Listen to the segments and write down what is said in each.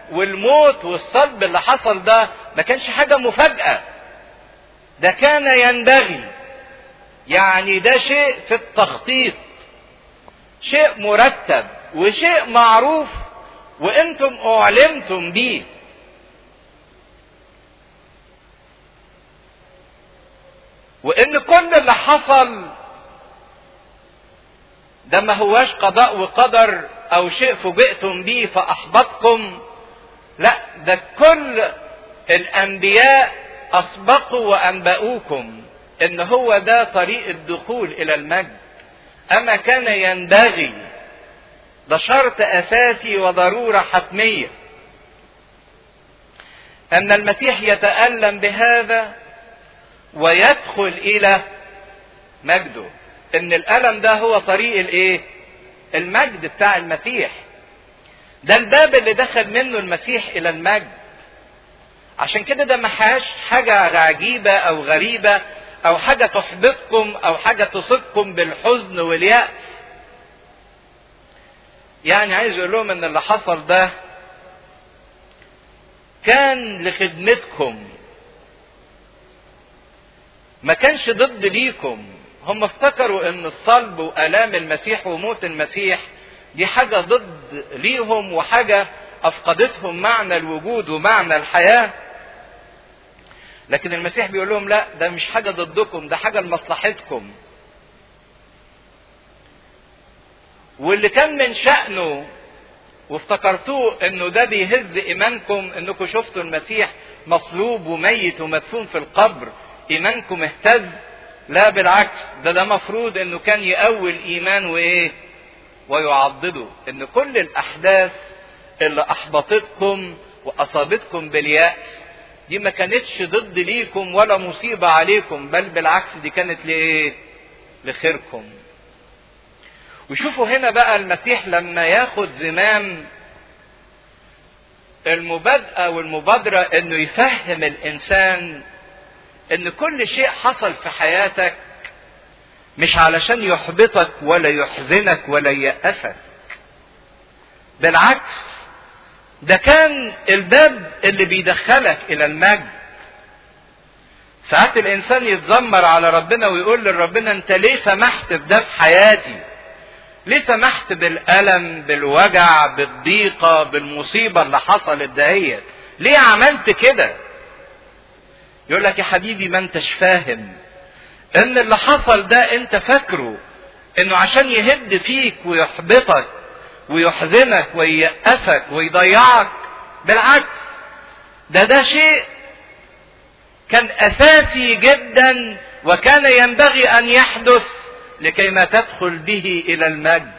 والموت والصلب اللي حصل ده ما كانش حاجة مفاجأة ده كان ينبغي يعني ده شيء في التخطيط شيء مرتب وشيء معروف وانتم اعلمتم بيه وان كل اللي حصل ده ما هواش قضاء وقدر او شيء فوجئتم بيه فاحبطكم لا ده كل الانبياء اسبقوا وانبأوكم ان هو ده طريق الدخول الى المجد اما كان ينبغي ده شرط اساسي وضروره حتميه ان المسيح يتالم بهذا ويدخل الى مجده ان الالم ده هو طريق الايه المجد بتاع المسيح ده الباب اللي دخل منه المسيح الى المجد عشان كده ده ما حاجة عجيبة او غريبة او حاجة تحبطكم او حاجة تصيبكم بالحزن واليأس يعني عايز اقول لهم ان اللي حصل ده كان لخدمتكم ما كانش ضد ليكم هم افتكروا ان الصلب والام المسيح وموت المسيح دي حاجه ضد ليهم وحاجه افقدتهم معنى الوجود ومعنى الحياه لكن المسيح بيقول لهم لا ده مش حاجه ضدكم ده حاجه لمصلحتكم واللي كان من شأنه وافتكرتوه انه ده بيهز ايمانكم انكم شفتوا المسيح مصلوب وميت ومدفون في القبر ايمانكم اهتز لا بالعكس ده ده مفروض انه كان يقوي الايمان وايه ويعضده ان كل الاحداث اللي احبطتكم واصابتكم باليأس دي ما كانتش ضد ليكم ولا مصيبة عليكم بل بالعكس دي كانت لايه لخيركم وشوفوا هنا بقى المسيح لما ياخد زمام المبادئة والمبادرة انه يفهم الانسان ان كل شيء حصل في حياتك مش علشان يحبطك ولا يحزنك ولا ييأسك بالعكس ده كان الباب اللي بيدخلك الى المجد ساعات الانسان يتذمر على ربنا ويقول لربنا انت ليه سمحت بده في حياتي ليه سمحت بالالم بالوجع بالضيقه بالمصيبه اللي حصلت دهيت ليه عملت كده يقول لك يا حبيبي ما انتش فاهم ان اللي حصل ده انت فاكره انه عشان يهد فيك ويحبطك ويحزنك وييأسك ويضيعك بالعكس ده ده شيء كان اساسي جدا وكان ينبغي ان يحدث لكي ما تدخل به الى المجد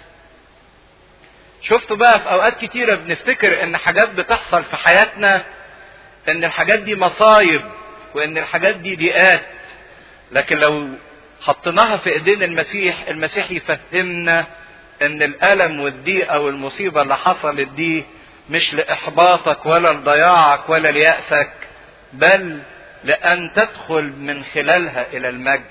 شفتوا بقى في اوقات كتيرة بنفتكر ان حاجات بتحصل في حياتنا ان الحاجات دي مصايب وان الحاجات دي ضيقات لكن لو حطيناها في ايدين المسيح المسيح يفهمنا ان الالم والضيقه والمصيبه اللي حصلت دي مش لاحباطك ولا لضياعك ولا ليأسك بل لان تدخل من خلالها الى المجد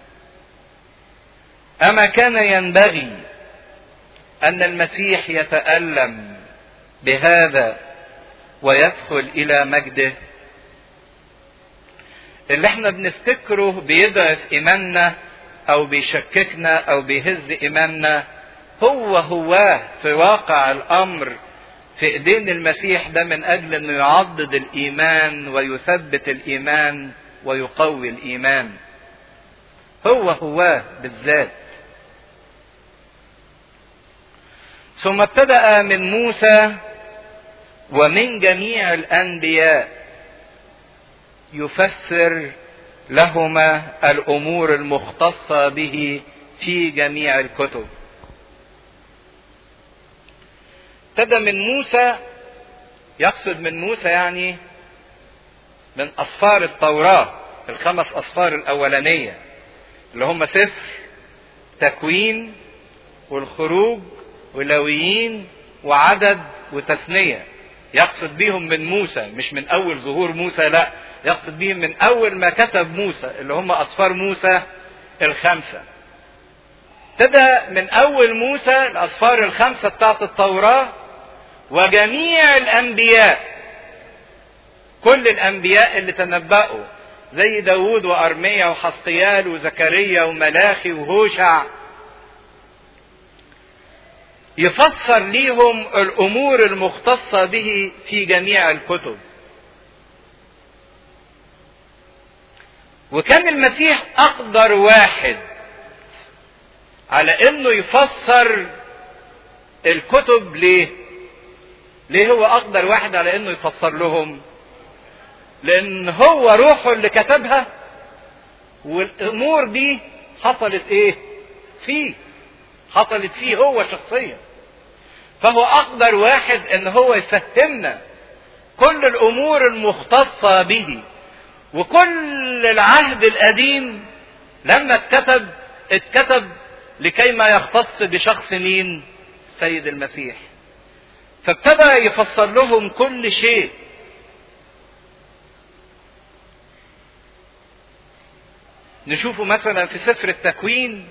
اما كان ينبغي ان المسيح يتالم بهذا ويدخل الى مجده اللي احنا بنفتكره بيضعف ايماننا او بيشككنا او بيهز ايماننا هو هواه في واقع الامر في ايدين المسيح ده من اجل انه يعضد الايمان ويثبت الايمان ويقوي الايمان هو هواه بالذات ثم ابتدا من موسى ومن جميع الانبياء يفسر لهما الامور المختصه به في جميع الكتب ابتدى من موسى يقصد من موسى يعني من أصفار التوراة الخمس أصفار الأولانية اللي هم سفر تكوين والخروج ولويين وعدد وتثنية يقصد بيهم من موسى مش من أول ظهور موسى لا يقصد بيهم من أول ما كتب موسى اللي هم أصفار موسى الخمسة ابتدى من أول موسى الأصفار الخمسة بتاعت التوراة وجميع الانبياء كل الانبياء اللي تنبأوا زي داود وارميا وحسقيال وزكريا وملاخي وهوشع يفسر ليهم الامور المختصه به في جميع الكتب وكان المسيح اقدر واحد على انه يفسر الكتب ليه ليه هو اقدر واحد على انه يفسر لهم لان هو روحه اللي كتبها والامور دي حصلت ايه فيه حصلت فيه هو شخصيا فهو اقدر واحد ان هو يفهمنا كل الامور المختصه به وكل العهد القديم لما اتكتب اتكتب لكي ما يختص بشخص مين سيد المسيح فابتدى يفسر لهم كل شيء نشوفه مثلا في سفر التكوين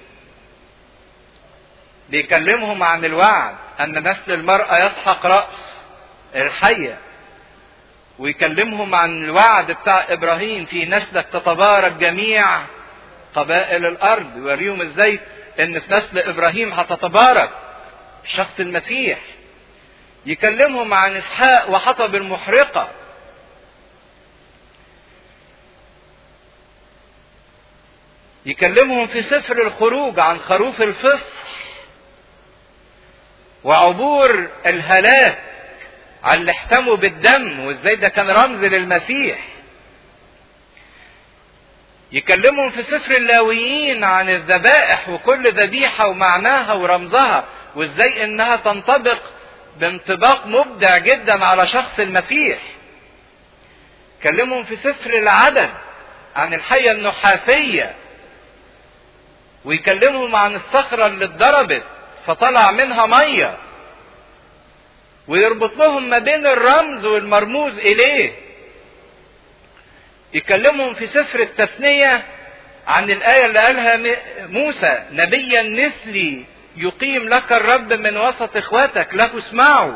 بيكلمهم عن الوعد ان نسل المرأة يسحق رأس الحية ويكلمهم عن الوعد بتاع ابراهيم في نسلك تتبارك جميع قبائل الارض ويوريهم ازاي ان في نسل ابراهيم هتتبارك شخص المسيح يكلمهم عن اسحاق وحطب المحرقه يكلمهم في سفر الخروج عن خروف الفصح وعبور الهلاك على اللي احتموا بالدم وازاي ده كان رمز للمسيح يكلمهم في سفر اللاويين عن الذبائح وكل ذبيحة ومعناها ورمزها وازاي انها تنطبق بانطباق مبدع جدا على شخص المسيح كلمهم في سفر العدد عن الحية النحاسية ويكلمهم عن الصخرة اللي اتضربت فطلع منها مية ويربط لهم ما بين الرمز والمرموز إليه يكلمهم في سفر التثنية عن الآية اللي قالها موسى نبيا مثلي يقيم لك الرب من وسط اخواتك له اسمعوا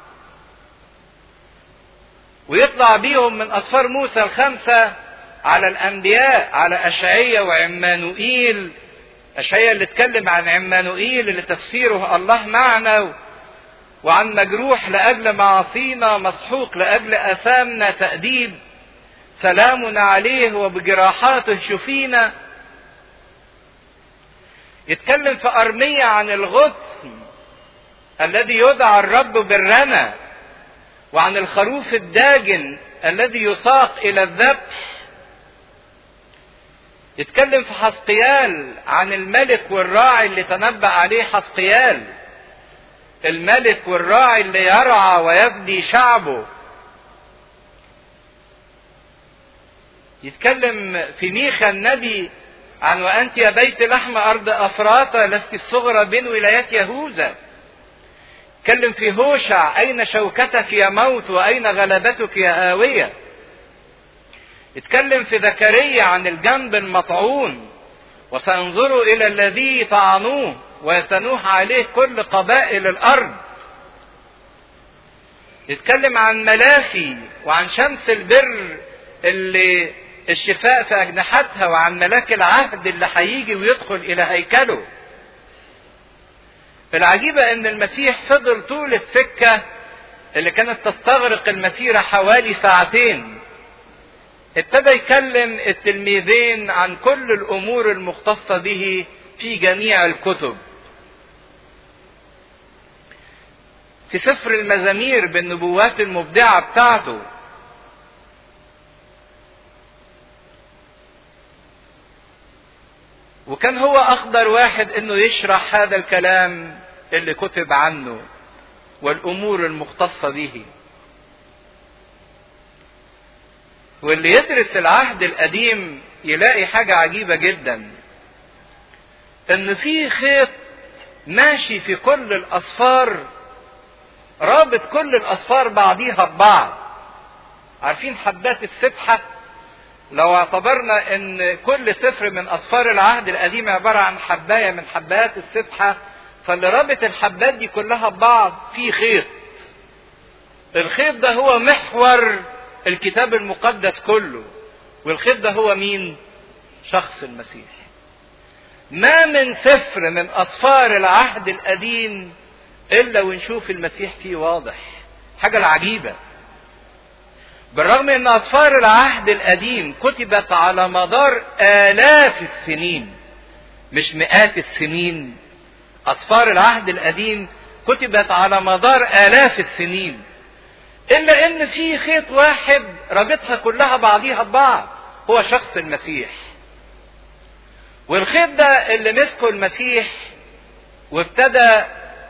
ويطلع بيهم من أسفار موسى الخمسة على الأنبياء على أشعية وعمانوئيل أشعية اللي اتكلم عن عمانوئيل اللي تفسيره الله معنا وعن مجروح لأجل معاصينا مسحوق لأجل أثامنا تأديب سلامنا عليه وبجراحاته شفينا يتكلم في أرمية عن الغطس الذي يدعى الرب بالرنا وعن الخروف الداجن الذي يساق إلى الذبح يتكلم في حسقيال عن الملك والراعي اللي تنبأ عليه حسقيال الملك والراعي اللي يرعى ويفدي شعبه يتكلم في ميخا النبي عن وأنت يا بيت لحم أرض أفراطة لست الصغرى بين ولايات يهوذا يتكلم في هوشع أين شوكتك يا موت وأين غلبتك يا هاوية يتكلم في زكريا عن الجنب المطعون وسينظروا إلى الذي طعنوه ويتنوح عليه كل قبائل الأرض يتكلم عن ملاخي وعن شمس البر اللي الشفاء في أجنحتها وعن ملاك العهد اللي هيجي ويدخل إلى هيكله العجيبة ان المسيح فضل طول السكة اللي كانت تستغرق المسيرة حوالي ساعتين ابتدى يكلم التلميذين عن كل الامور المختصة به في جميع الكتب في سفر المزامير بالنبوات المبدعة بتاعته وكان هو اقدر واحد انه يشرح هذا الكلام اللي كتب عنه والامور المختصه به واللي يدرس العهد القديم يلاقي حاجه عجيبه جدا ان في خيط ماشي في كل الاصفار رابط كل الاصفار بعضيها ببعض عارفين حبات السبحه لو اعتبرنا ان كل سفر من اسفار العهد القديم عبارة عن حباية من حبات السبحة فاللي رابط الحبات دي كلها ببعض في خيط الخيط ده هو محور الكتاب المقدس كله والخيط ده هو مين شخص المسيح ما من سفر من اسفار العهد القديم الا ونشوف المسيح فيه واضح حاجه العجيبه بالرغم ان اسفار العهد القديم كتبت على مدار الاف السنين مش مئات السنين اسفار العهد القديم كتبت على مدار الاف السنين الا ان في خيط واحد رابطها كلها بعضيها ببعض هو شخص المسيح والخيط ده اللي مسكه المسيح وابتدى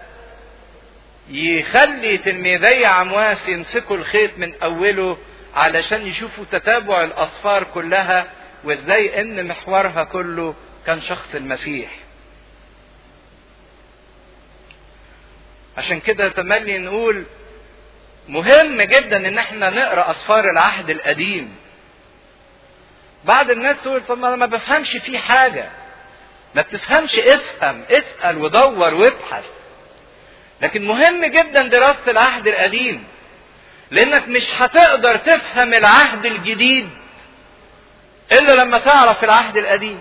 يخلي تلميذي عمواس يمسكوا الخيط من اوله علشان يشوفوا تتابع الاسفار كلها وازاي ان محورها كله كان شخص المسيح عشان كده تملي نقول مهم جدا ان احنا نقرا اسفار العهد القديم بعض الناس تقول طب انا ما بفهمش فيه حاجه ما بتفهمش افهم اسال ودور وابحث لكن مهم جدا دراسه العهد القديم لانك مش هتقدر تفهم العهد الجديد الا لما تعرف العهد القديم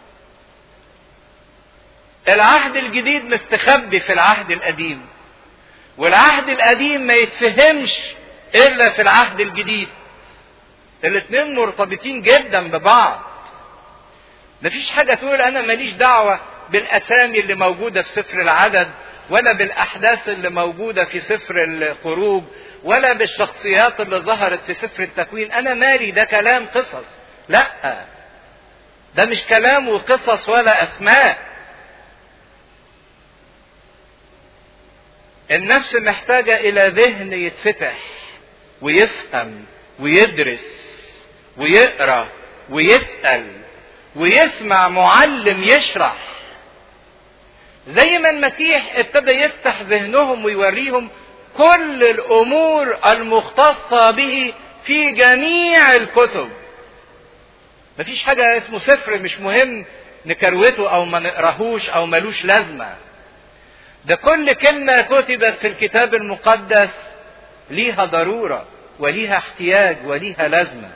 العهد الجديد مستخبي في العهد القديم والعهد القديم ما يتفهمش الا في العهد الجديد الاثنين مرتبطين جدا ببعض مفيش حاجة تقول انا ماليش دعوة بالاسامي اللي موجودة في سفر العدد ولا بالاحداث اللي موجودة في سفر الخروج ولا بالشخصيات اللي ظهرت في سفر التكوين انا مالي ده كلام قصص لا ده مش كلام وقصص ولا اسماء النفس محتاجة إلى ذهن يتفتح ويفهم ويدرس ويقرأ ويسأل ويسمع معلم يشرح زي ما المسيح ابتدى يفتح ذهنهم ويوريهم كل الأمور المختصة به في جميع الكتب مفيش حاجة اسمه سفر مش مهم نكروته أو ما نقراهوش أو ملوش لازمة ده كل كلمة كتبت في الكتاب المقدس ليها ضرورة وليها احتياج وليها لازمة.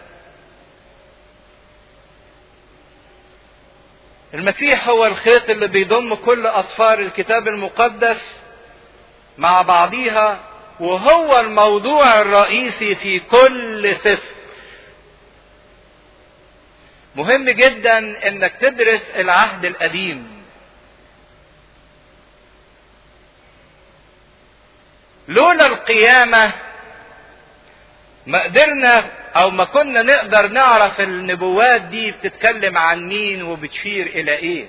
المسيح هو الخيط اللي بيضم كل أسفار الكتاب المقدس مع بعضيها وهو الموضوع الرئيسي في كل سفر. مهم جدا انك تدرس العهد القديم لولا القيامة ما قدرنا او ما كنا نقدر نعرف النبوات دي بتتكلم عن مين وبتشير الى ايه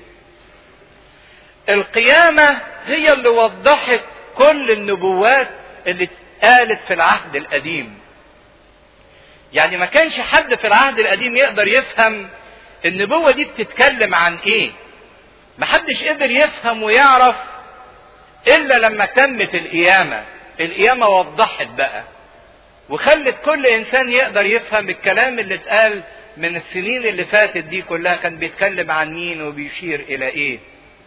القيامة هي اللي وضحت كل النبوات اللي اتقالت في العهد القديم يعني ما كانش حد في العهد القديم يقدر يفهم النبوة دي بتتكلم عن ايه محدش قدر يفهم ويعرف الا لما تمت القيامه القيامة وضحت بقى وخلت كل انسان يقدر يفهم الكلام اللي اتقال من السنين اللي فاتت دي كلها كان بيتكلم عن مين وبيشير الى ايه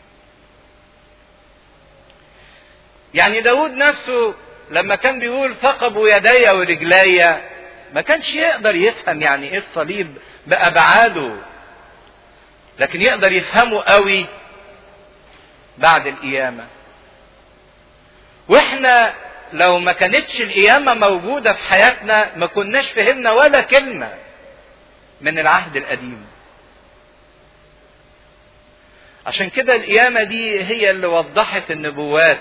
يعني داود نفسه لما كان بيقول ثقبوا يدي ورجلي ما كانش يقدر يفهم يعني ايه الصليب بأبعاده لكن يقدر يفهمه قوي بعد القيامة واحنا لو ما كانتش القيامة موجودة في حياتنا ما كناش فهمنا ولا كلمة من العهد القديم عشان كده القيامة دي هي اللي وضحت النبوات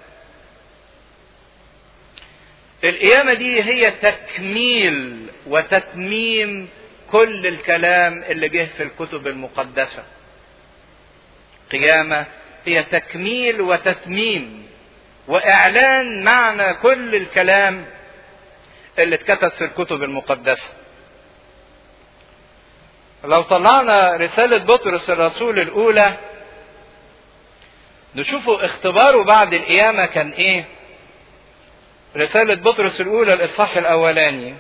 القيامة دي هي تكميل وتتميم كل الكلام اللي جه في الكتب المقدسة قيامة هي تكميل وتتميم واعلان معنى كل الكلام اللي اتكتب في الكتب المقدسه لو طلعنا رساله بطرس الرسول الاولى نشوفوا اختباره بعد القيامه كان ايه رساله بطرس الاولى الاصحاح الاولاني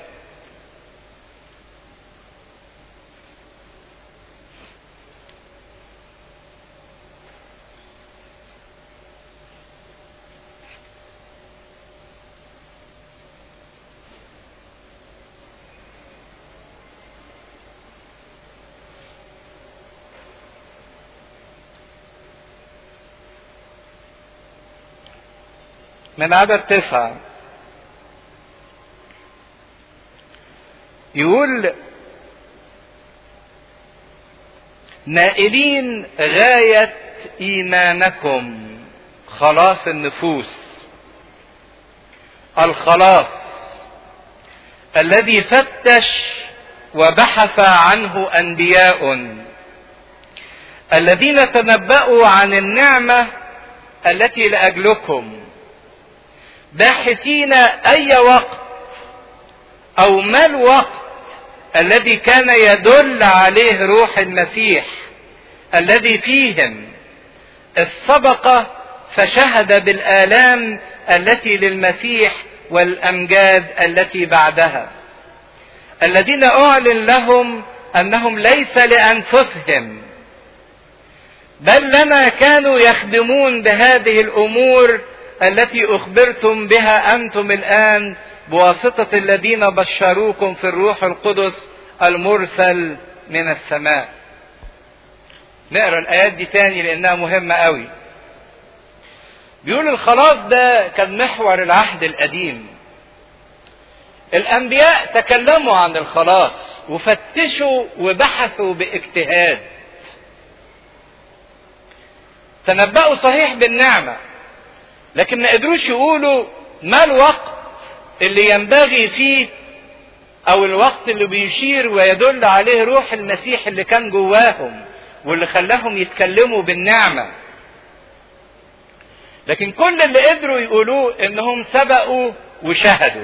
من عدد تسعة يقول نائلين غاية إيمانكم خلاص النفوس الخلاص الذي فتش وبحث عنه أنبياء الذين تنبأوا عن النعمة التي لأجلكم باحثين أي وقت أو ما الوقت الذي كان يدل عليه روح المسيح الذي فيهم السبق فشهد بالآلام التي للمسيح والأمجاد التي بعدها الذين أعلن لهم أنهم ليس لأنفسهم بل لنا كانوا يخدمون بهذه الأمور التي أخبرتم بها أنتم الآن بواسطة الذين بشروكم في الروح القدس المرسل من السماء نقرا الآيات دي تاني لأنها مهمة قوي بيقول الخلاص ده كان محور العهد القديم الأنبياء تكلموا عن الخلاص وفتشوا وبحثوا باجتهاد تنبأوا صحيح بالنعمة لكن ما قدروش يقولوا ما الوقت اللي ينبغي فيه او الوقت اللي بيشير ويدل عليه روح المسيح اللي كان جواهم واللي خلاهم يتكلموا بالنعمة لكن كل اللي قدروا يقولوه انهم سبقوا وشهدوا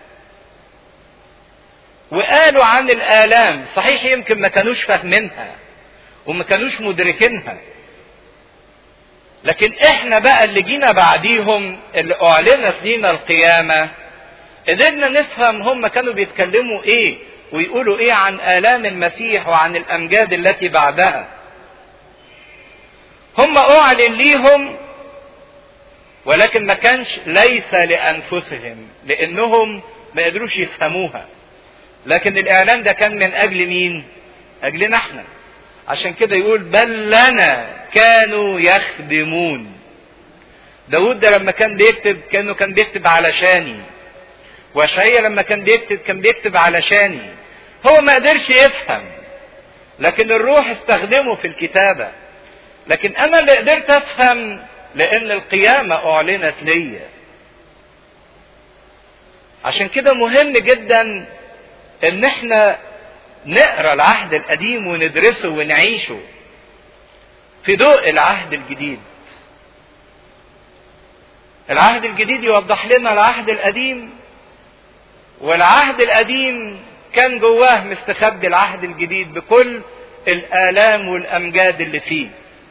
وقالوا عن الآلام صحيح يمكن ما كانوش فاهمينها وما كانوش مدركينها لكن احنا بقى اللي جينا بعديهم اللي اعلنت لينا القيامة قدرنا نفهم هم كانوا بيتكلموا ايه ويقولوا ايه عن آلام المسيح وعن الامجاد التي بعدها هم اعلن ليهم ولكن ما كانش ليس لانفسهم لانهم ما قدروش يفهموها لكن الاعلان ده كان من اجل مين اجلنا احنا عشان كده يقول بل لنا كانوا يخدمون داود ده لما كان بيكتب كانه كان بيكتب علشاني وشعية لما كان بيكتب كان بيكتب علشاني هو ما قدرش يفهم لكن الروح استخدمه في الكتابة لكن انا اللي قدرت افهم لان القيامة اعلنت ليا عشان كده مهم جدا ان احنا نقرا العهد القديم وندرسه ونعيشه في ضوء العهد الجديد العهد الجديد يوضح لنا العهد القديم والعهد القديم كان جواه مستخبي العهد الجديد بكل الآلام والأمجاد اللي فيه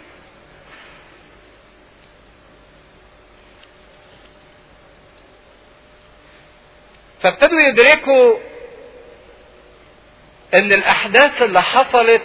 فابتدوا يدركوا ان الاحداث اللي حصلت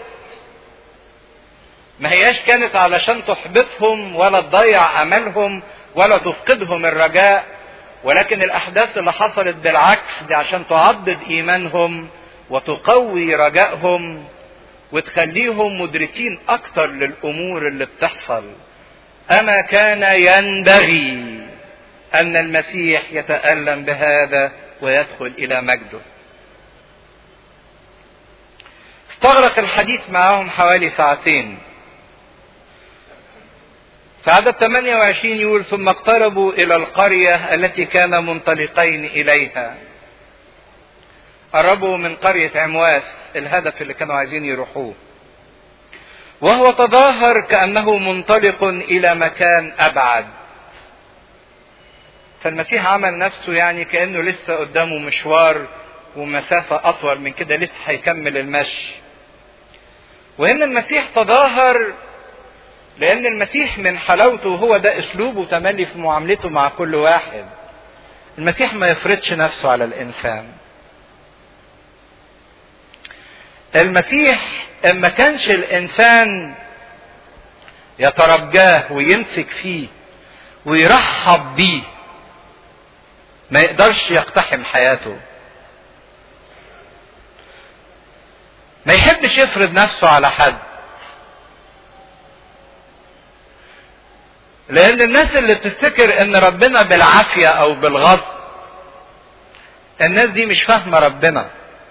ما هياش كانت علشان تحبطهم ولا تضيع املهم ولا تفقدهم الرجاء ولكن الاحداث اللي حصلت بالعكس دي عشان تعضد ايمانهم وتقوي رجائهم وتخليهم مدركين اكتر للامور اللي بتحصل اما كان ينبغي ان المسيح يتالم بهذا ويدخل الى مجده استغرق الحديث معهم حوالي ساعتين في عدد 28 يقول ثم اقتربوا الى القرية التي كان منطلقين اليها قربوا من قرية عمواس الهدف اللي كانوا عايزين يروحوه وهو تظاهر كأنه منطلق إلى مكان أبعد فالمسيح عمل نفسه يعني كأنه لسه قدامه مشوار ومسافة أطول من كده لسه هيكمل المشي وهنا المسيح تظاهر لأن المسيح من حلاوته هو ده أسلوبه تملي في معاملته مع كل واحد المسيح ما يفرضش نفسه على الإنسان المسيح اما كانش الانسان يترجاه ويمسك فيه ويرحب بيه ما يقدرش يقتحم حياته ما يحبش يفرض نفسه على حد لان الناس اللي بتفتكر ان ربنا بالعافية او بالغصب الناس دي مش فاهمة ربنا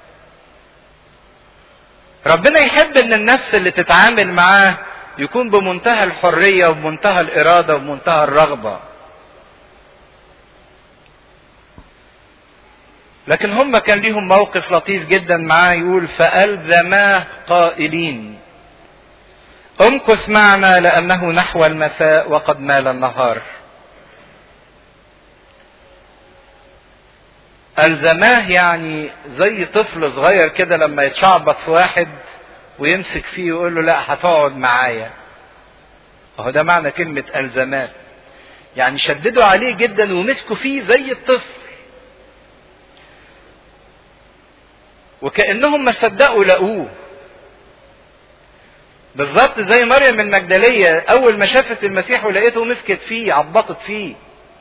ربنا يحب ان النفس اللي تتعامل معاه يكون بمنتهى الحرية وبمنتهى الإرادة وبمنتهى الرغبة لكن هم كان ليهم موقف لطيف جدا معاه يقول فألزماه قائلين امكث معنا لأنه نحو المساء وقد مال النهار ألزماه يعني زي طفل صغير كده لما يتشعبط في واحد ويمسك فيه ويقول له لا هتقعد معايا اهو ده معنى كلمة ألزمات يعني شددوا عليه جدا ومسكوا فيه زي الطفل وكأنهم ما صدقوا لقوه بالظبط زي مريم المجدلية أول ما شافت المسيح ولقيته مسكت فيه عبطت فيه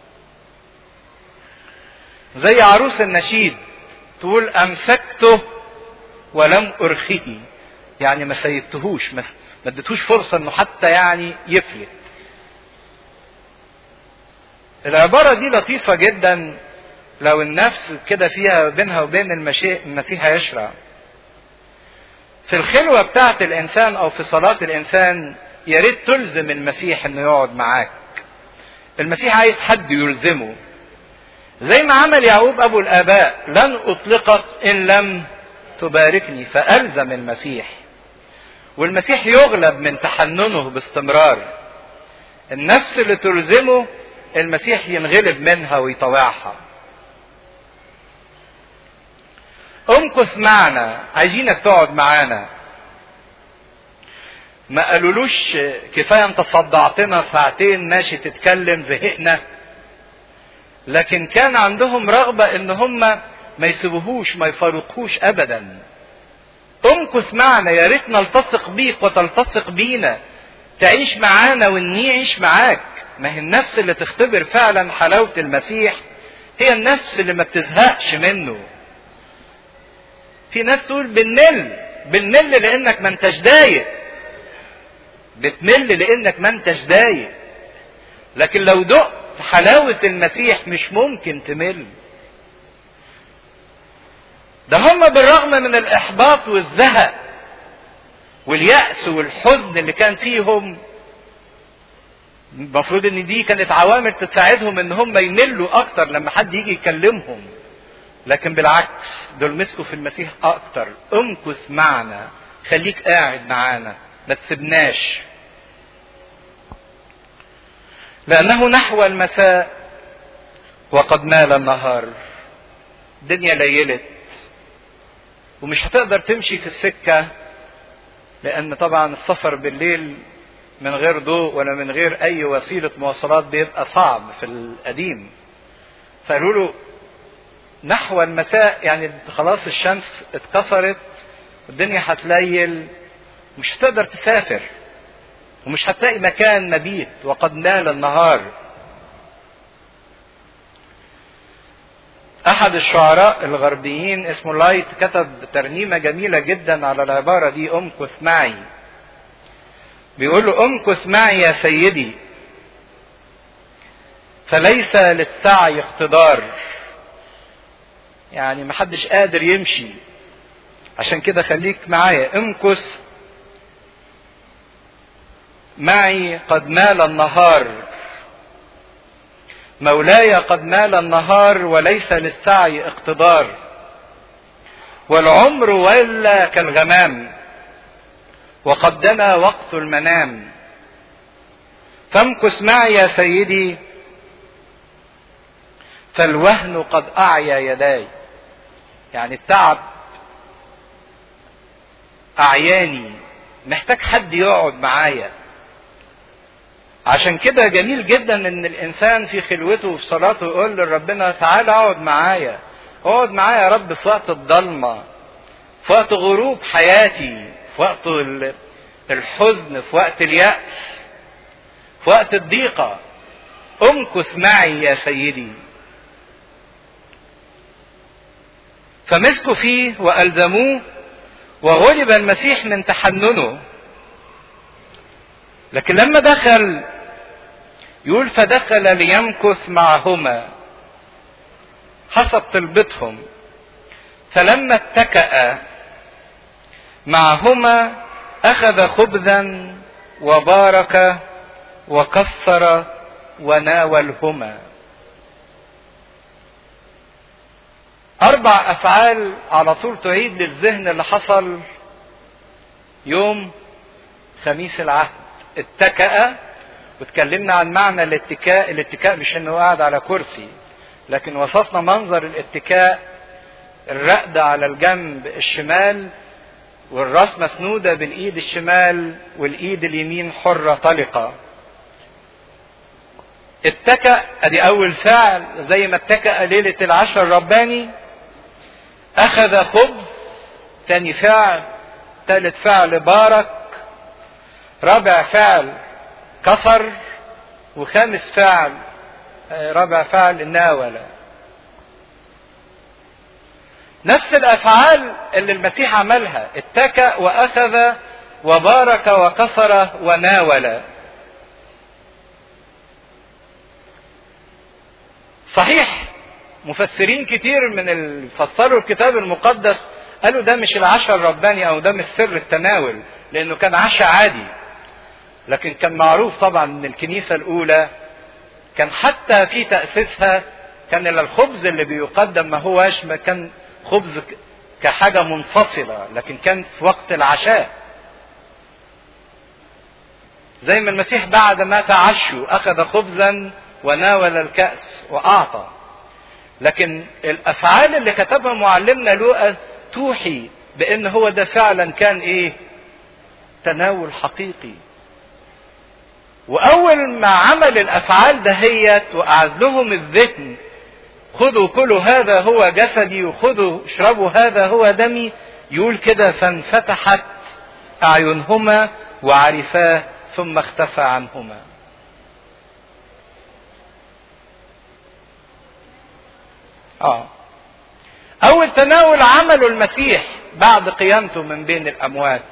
زي عروس النشيد تقول أمسكته ولم أرخيه يعني ما سيبتهوش ما اديتهوش فرصة انه حتى يعني يفلت العبارة دي لطيفة جدا لو النفس كده فيها بينها وبين المسيح يشرع في الخلوة بتاعت الإنسان أو في صلاة الإنسان يا ريت تلزم المسيح إنه يقعد معاك. المسيح عايز حد يلزمه. زي ما عمل يعقوب أبو الآباء لن أطلقك إن لم تباركني فألزم المسيح. والمسيح يغلب من تحننه باستمرار. النفس اللي تلزمه المسيح ينغلب منها ويطوعها. امكث معنا عايزينك تقعد معانا ما قالولوش كفايه انت صدعتنا ساعتين ماشي تتكلم زهقنا لكن كان عندهم رغبه ان هم ما يسيبوهوش ما يفارقوش ابدا امكث معنا يا ريت نلتصق بيك وتلتصق بينا تعيش معانا ونعيش معاك ما هي النفس اللي تختبر فعلا حلاوه المسيح هي النفس اللي ما بتزهقش منه في ناس تقول بنمل بنمل لانك ما انتش دايق بتمل لانك ما انتش دايق لكن لو دقت حلاوة المسيح مش ممكن تمل ده هم بالرغم من الاحباط والزهق واليأس والحزن اللي كان فيهم المفروض ان دي كانت عوامل تساعدهم ان هم يملوا اكتر لما حد يجي يكلمهم لكن بالعكس دول مسكوا في المسيح اكتر امكث معنا خليك قاعد معانا ما تسيبناش لانه نحو المساء وقد مال النهار الدنيا ليلت ومش هتقدر تمشي في السكة لأن طبعا السفر بالليل من غير ضوء ولا من غير أي وسيلة مواصلات بيبقى صعب في القديم فقالوا له نحو المساء يعني خلاص الشمس اتكسرت الدنيا هتليل مش هتقدر تسافر ومش هتلاقي مكان مبيت وقد نال النهار احد الشعراء الغربيين اسمه لايت كتب ترنيمه جميله جدا على العباره دي امكث معي بيقول له امكث معي يا سيدي فليس للسعي اقتدار يعني محدش قادر يمشي عشان كده خليك معايا امكث معي قد مال النهار مولاي قد مال النهار وليس للسعي اقتدار والعمر ولا كالغمام وقد دنا وقت المنام فامكث معي يا سيدي فالوهن قد أعيا يداي يعني التعب أعياني محتاج حد يقعد معايا عشان كده جميل جدا ان الانسان في خلوته وفي صلاته يقول لربنا تعالى اقعد معايا اقعد معايا يا رب في وقت الضلمه في وقت غروب حياتي في وقت الحزن في وقت اليأس في وقت الضيقة امكث معي يا سيدي فمسكوا فيه وألزموه وغلب المسيح من تحننه لكن لما دخل يقول فدخل ليمكث معهما حسب طلبتهم فلما اتكأ معهما أخذ خبزا وبارك وكسر وناولهما أربع أفعال على طول تعيد للذهن اللي حصل يوم خميس العهد اتكأ واتكلمنا عن معنى الاتكاء الاتكاء مش انه قاعد على كرسي لكن وصفنا منظر الاتكاء الرقد على الجنب الشمال والراس مسنودة بالايد الشمال والايد اليمين حرة طلقة اتكأ ادي اول فعل زي ما اتكأ ليلة العشر الرباني اخذ خبز تاني فعل ثالث فعل بارك رابع فعل كسر وخامس فعل رابع فعل ناول نفس الافعال اللي المسيح عملها اتكأ واخذ وبارك وكسر وناول صحيح مفسرين كتير من اللي فسروا الكتاب المقدس قالوا ده مش العشاء الرباني او ده مش سر التناول لانه كان عشاء عادي لكن كان معروف طبعا ان الكنيسة الاولى كان حتى في تأسيسها كان الخبز اللي بيقدم ما هوش ما كان خبز كحاجة منفصلة لكن كان في وقت العشاء زي ما المسيح بعد ما تعشوا أخذ خبزا وناول الكأس وأعطى لكن الأفعال اللي كتبها معلمنا لوقا توحي بأن هو ده فعلا كان إيه تناول حقيقي وأول ما عمل الأفعال دهيت وأعز لهم الذهن خذوا كلوا هذا هو جسدي وخذوا اشربوا هذا هو دمي يقول كده فانفتحت أعينهما وعرفاه ثم اختفى عنهما آه. أول تناول عمله المسيح بعد قيامته من بين الأموات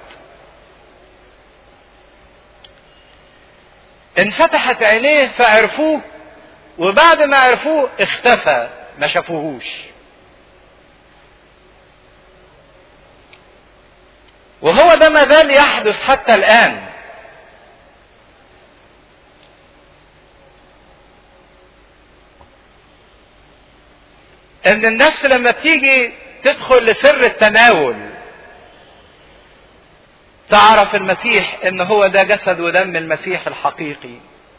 انفتحت عينيه فعرفوه وبعد ما عرفوه اختفى ما شافوهوش وهو ده ما زال يحدث حتى الآن ان النفس لما بتيجي تدخل لسر التناول تعرف المسيح ان هو ده جسد ودم المسيح الحقيقي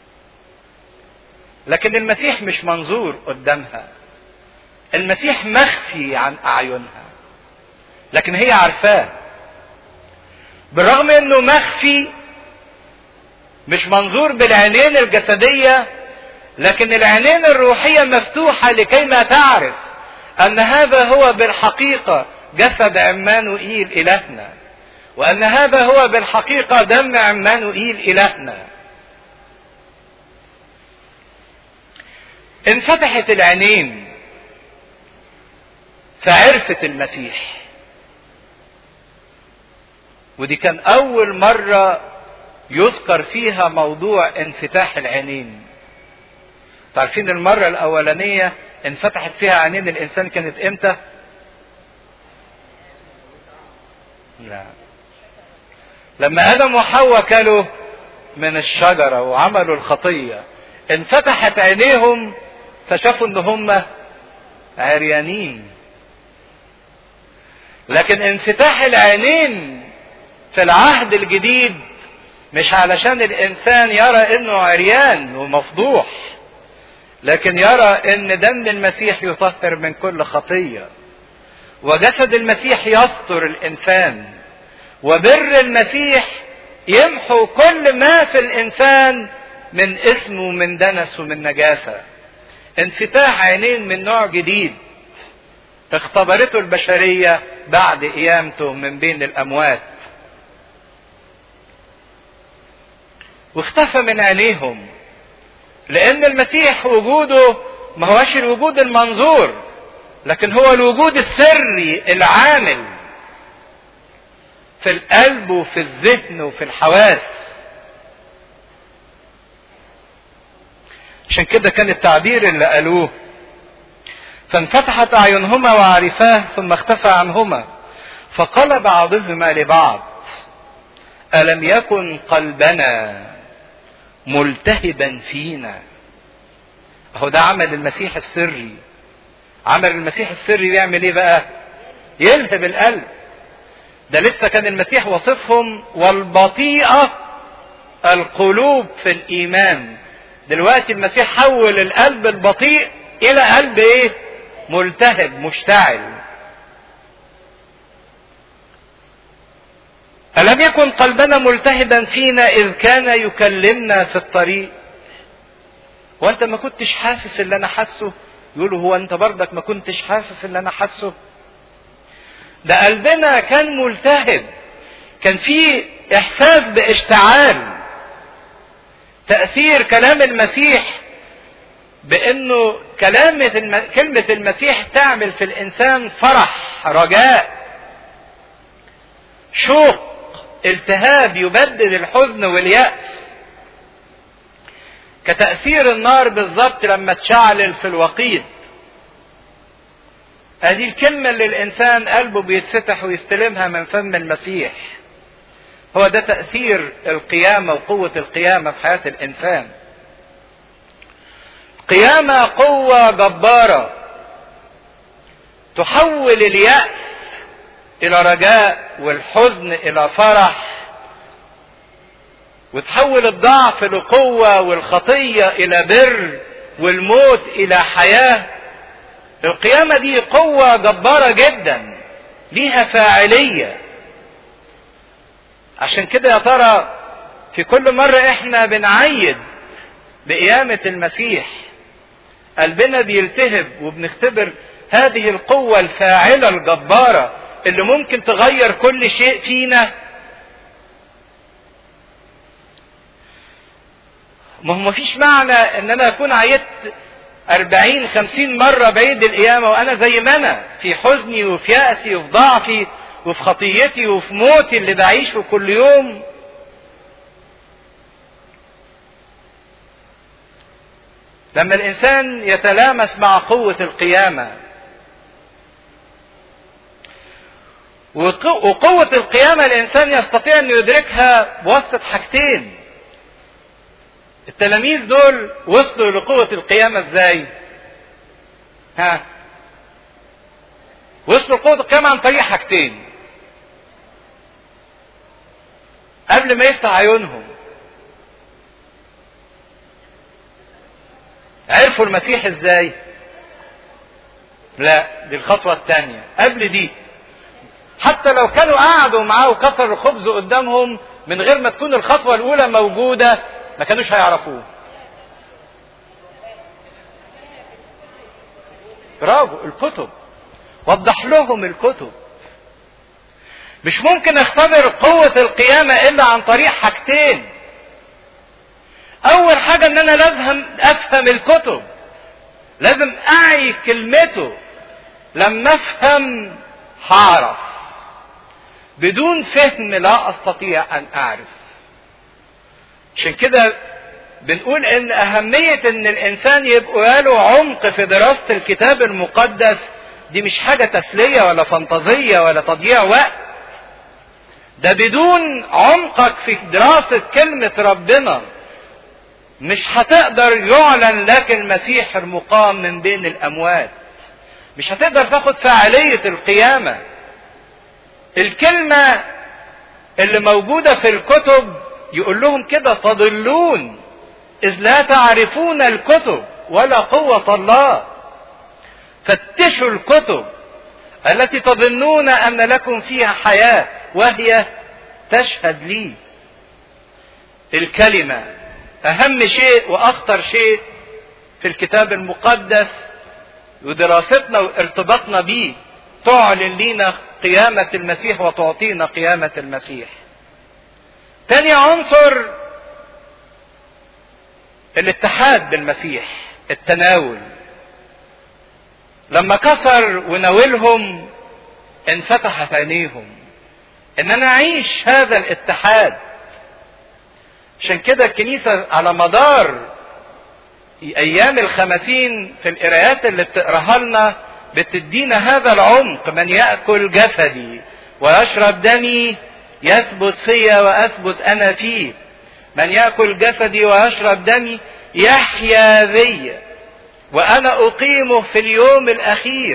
لكن المسيح مش منظور قدامها المسيح مخفي عن اعينها لكن هي عارفاه بالرغم انه مخفي مش منظور بالعينين الجسديه لكن العينين الروحيه مفتوحه لكي ما تعرف ان هذا هو بالحقيقه جسد عمانوئيل الهنا وان هذا هو بالحقيقه دم عمانوئيل الهنا انفتحت العينين فعرفت المسيح ودي كان اول مره يذكر فيها موضوع انفتاح العينين تعرفين المره الاولانيه انفتحت فيها عينين الانسان كانت امتى لا لما ادم وحواء كلوا من الشجره وعملوا الخطيه انفتحت عينيهم فشافوا ان هم عريانين لكن انفتاح العينين في العهد الجديد مش علشان الانسان يرى انه عريان ومفضوح لكن يرى ان دم المسيح يطهر من كل خطيه وجسد المسيح يستر الانسان وبر المسيح يمحو كل ما في الانسان من اسم ومن دنس ومن نجاسه انفتاح عينين من نوع جديد اختبرته البشريه بعد قيامته من بين الاموات واختفى من عينيهم لان المسيح وجوده ما هوش الوجود المنظور لكن هو الوجود السري العامل في القلب وفي الذهن وفي الحواس عشان كده كان التعبير اللي قالوه فانفتحت اعينهما وعرفاه ثم اختفى عنهما فقال بعضهما لبعض الم يكن قلبنا ملتهبا فينا اهو ده عمل المسيح السري عمل المسيح السري بيعمل ايه بقى يلهب القلب ده لسه كان المسيح وصفهم والبطيئة القلوب في الإيمان دلوقتي المسيح حول القلب البطيء إلى قلب إيه؟ ملتهب مشتعل. ألم يكن قلبنا ملتهبا فينا إذ كان يكلمنا في الطريق؟ وأنت ما كنتش حاسس اللي أنا حاسه؟ يقولوا هو أنت برضك ما كنتش حاسس اللي أنا حاسه؟ ده قلبنا كان ملتهب كان في احساس باشتعال تاثير كلام المسيح بانه كلامة الم... كلمة المسيح تعمل في الانسان فرح رجاء شوق التهاب يبدد الحزن واليأس كتأثير النار بالظبط لما تشعلل في الوقيد هذه الكلمة اللي الإنسان قلبه بيتفتح ويستلمها من فم المسيح هو ده تأثير القيامة وقوة القيامة في حياة الإنسان قيامة قوة جبارة تحول اليأس إلى رجاء والحزن إلى فرح وتحول الضعف لقوة والخطية إلى بر والموت إلى حياة القيامة دي قوة جبارة جدا ليها فاعلية عشان كده يا ترى في كل مرة احنا بنعيد بقيامة المسيح قلبنا بيلتهب وبنختبر هذه القوة الفاعلة الجبارة اللي ممكن تغير كل شيء فينا ما هو مفيش معنى ان انا اكون عيدت أربعين خمسين مرة بعيد القيامة وأنا زي ما أنا في حزني وفي يأسي وفي ضعفي وفي خطيتي وفي موتي اللي بعيشه كل يوم لما الإنسان يتلامس مع قوة القيامة وقوة القيامة الإنسان يستطيع أن يدركها بواسطة حاجتين التلاميذ دول وصلوا لقوة القيامة ازاي؟ ها؟ وصلوا لقوة القيامة عن طريق حاجتين. قبل ما يفتح عيونهم. عرفوا المسيح ازاي؟ لا دي الخطوة الثانية، قبل دي. حتى لو كانوا قعدوا معاه وكسروا الخبز قدامهم من غير ما تكون الخطوة الأولى موجودة ما كانوش هيعرفوه برافو الكتب وضح لهم الكتب مش ممكن اختبر قوة القيامة الا عن طريق حاجتين اول حاجة ان انا لازم افهم الكتب لازم اعي كلمته لما افهم هعرف بدون فهم لا استطيع ان اعرف عشان كده بنقول ان اهمية ان الانسان يبقى له عمق في دراسة الكتاب المقدس دي مش حاجة تسلية ولا فانتازية ولا تضييع وقت ده بدون عمقك في دراسة كلمة ربنا مش هتقدر يعلن لك المسيح المقام من بين الاموات مش هتقدر تاخد فعالية القيامة الكلمة اللي موجودة في الكتب يقول لهم كده تضلون إذ لا تعرفون الكتب ولا قوة الله فتشوا الكتب التي تظنون أن لكم فيها حياة وهي تشهد لي الكلمة أهم شيء وأخطر شيء في الكتاب المقدس ودراستنا وارتباطنا به تعلن لنا قيامة المسيح وتعطينا قيامة المسيح تاني عنصر الاتحاد بالمسيح التناول لما كسر وناولهم انفتحت عينيهم ان انا اعيش هذا الاتحاد عشان كده الكنيسة على مدار ايام الخمسين في القرايات اللي بتقراها لنا بتدينا هذا العمق من ياكل جسدي ويشرب دمي يثبت فيا واثبت انا فيه من ياكل جسدي ويشرب دمي يحيا بي وانا اقيمه في اليوم الاخير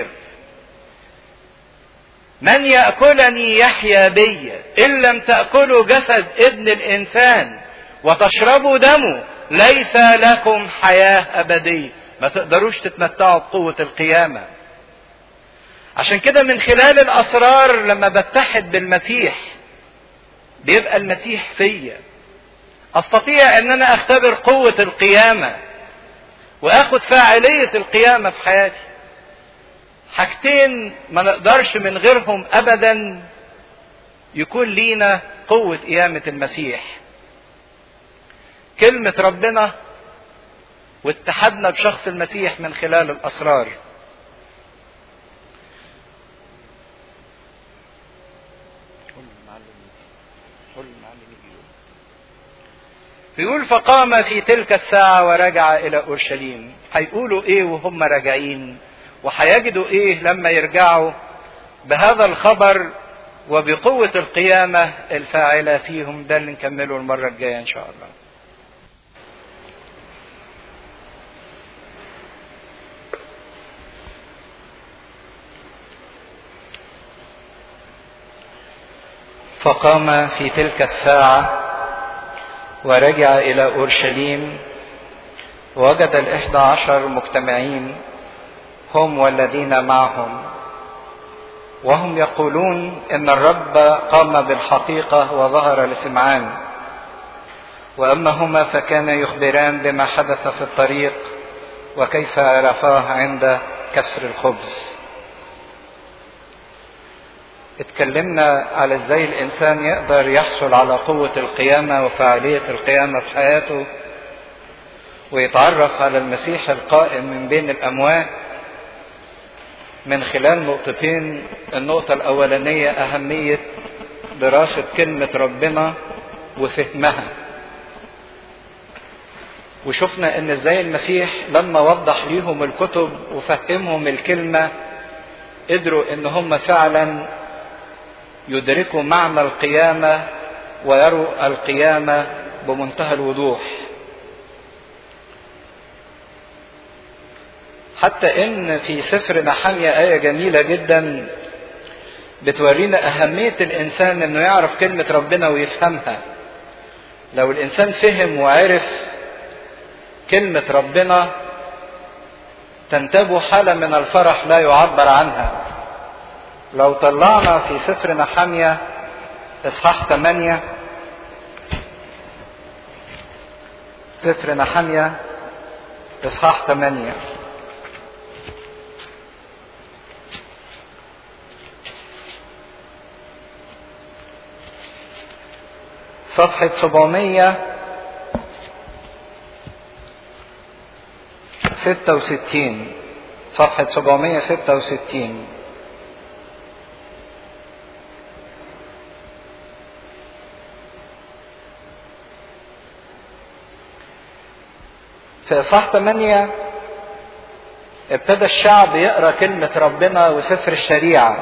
من ياكلني يحيا بي ان لم تاكلوا جسد ابن الانسان وتشربوا دمه ليس لكم حياه ابديه ما تقدروش تتمتعوا بقوه القيامه عشان كده من خلال الاسرار لما بتحد بالمسيح بيبقى المسيح فيا استطيع ان انا اختبر قوه القيامه واخد فاعليه القيامه في حياتي حاجتين ما نقدرش من غيرهم ابدا يكون لينا قوه قيامه المسيح كلمه ربنا واتحدنا بشخص المسيح من خلال الاسرار بيقول فقام في تلك الساعة ورجع إلى أورشليم هيقولوا إيه وهم راجعين وهيجدوا إيه لما يرجعوا بهذا الخبر وبقوة القيامة الفاعلة فيهم ده اللي نكمله المرة الجاية إن شاء الله فقام في تلك الساعة ورجع إلى أورشليم وجد الإحدى عشر مجتمعين هم والذين معهم وهم يقولون إن الرب قام بالحقيقة وظهر لسمعان وأما هما فكان يخبران بما حدث في الطريق وكيف عرفاه عند كسر الخبز اتكلمنا على ازاي الانسان يقدر يحصل على قوة القيامة وفعالية القيامة في حياته ويتعرف على المسيح القائم من بين الاموات من خلال نقطتين النقطة الاولانية اهمية دراسة كلمة ربنا وفهمها وشفنا ان ازاي المسيح لما وضح ليهم الكتب وفهمهم الكلمة قدروا ان هم فعلا يدركوا معنى القيامة ويروا القيامة بمنتهى الوضوح حتى ان في سفر نحمية آية جميلة جدا بتورينا أهمية الإنسان إنه يعرف كلمة ربنا ويفهمها. لو الإنسان فهم وعرف كلمة ربنا تنتابه حالة من الفرح لا يعبر عنها. لو طلعنا في سفر نحمية إصحاح 8 سفر نحمية إصحاح 8 صفحة 766 صفحة 766 في إصحاح 8 ابتدى الشعب يقرأ كلمة ربنا وسفر الشريعة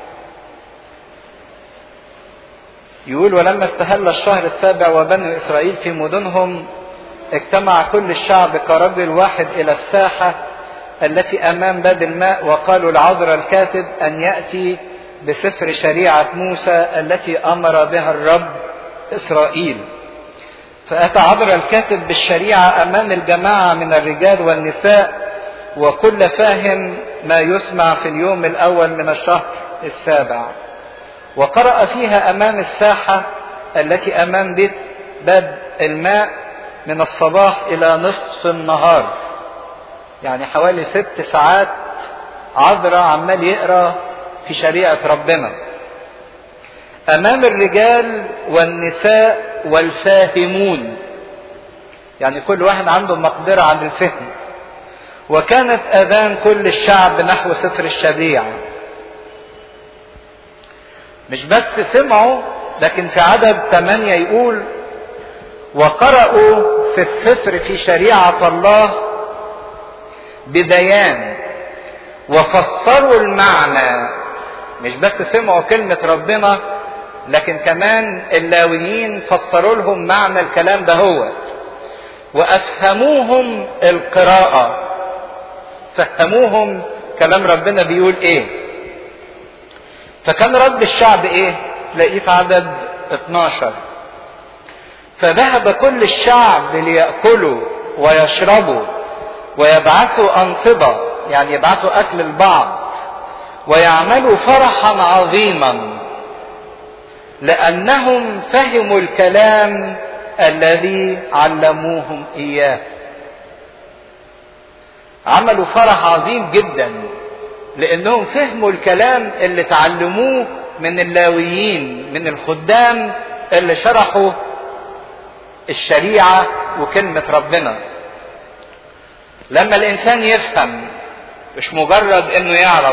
يقول ولما استهل الشهر السابع وبنو إسرائيل في مدنهم اجتمع كل الشعب كرجل واحد إلى الساحة التي أمام باب الماء وقالوا لعذر الكاتب أن يأتي بسفر شريعة موسى التي أمر بها الرب إسرائيل فأتى عذر الكاتب بالشريعة أمام الجماعة من الرجال والنساء وكل فاهم ما يسمع في اليوم الأول من الشهر السابع وقرأ فيها أمام الساحة التي أمام بيت باب الماء من الصباح إلى نصف النهار يعني حوالي ست ساعات عذرة عمال يقرأ في شريعة ربنا أمام الرجال والنساء والفاهمون يعني كل واحد عنده مقدرة عن الفهم وكانت أذان كل الشعب نحو سفر الشريعة مش بس سمعوا لكن في عدد ثمانية يقول وقرأوا في السفر في شريعة الله ببيان وفسروا المعنى مش بس سمعوا كلمة ربنا لكن كمان اللاويين فسروا لهم معنى الكلام ده هو وافهموهم القراءة فهموهم كلام ربنا بيقول ايه فكان رد الشعب ايه تلاقيه في عدد 12 فذهب كل الشعب ليأكلوا ويشربوا ويبعثوا أنصبة يعني يبعثوا أكل البعض ويعملوا فرحا عظيما لأنهم فهموا الكلام الذي علموهم إياه عملوا فرح عظيم جدا لأنهم فهموا الكلام اللي تعلموه من اللاويين من الخدام اللي شرحوا الشريعة وكلمة ربنا لما الإنسان يفهم مش مجرد إنه يعرف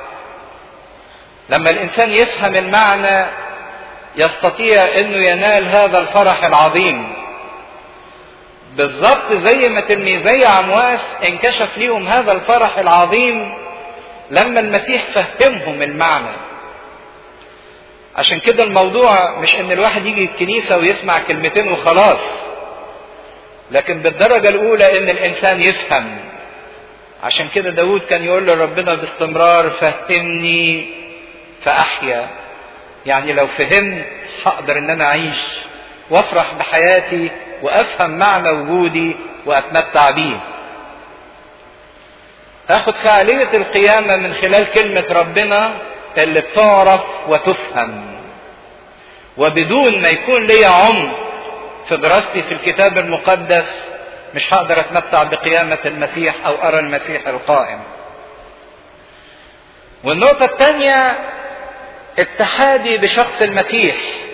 لما الإنسان يفهم المعنى يستطيع إنه ينال هذا الفرح العظيم بالظبط زي ما تلميذي عمواس انكشف ليهم هذا الفرح العظيم لما المسيح فهمهم المعنى عشان كده الموضوع مش ان الواحد يجي الكنيسة ويسمع كلمتين وخلاص لكن بالدرجة الاولى ان الانسان يفهم عشان كده داود كان يقول لربنا باستمرار فهمني فاحيا يعني لو فهمت هقدر ان انا اعيش وافرح بحياتي وافهم معنى وجودي واتمتع بيه اخد فعالية القيامة من خلال كلمة ربنا اللي بتعرف وتفهم وبدون ما يكون لي عمق في دراستي في الكتاب المقدس مش هقدر اتمتع بقيامة المسيح او ارى المسيح القائم والنقطة الثانية اتحادي بشخص المسيح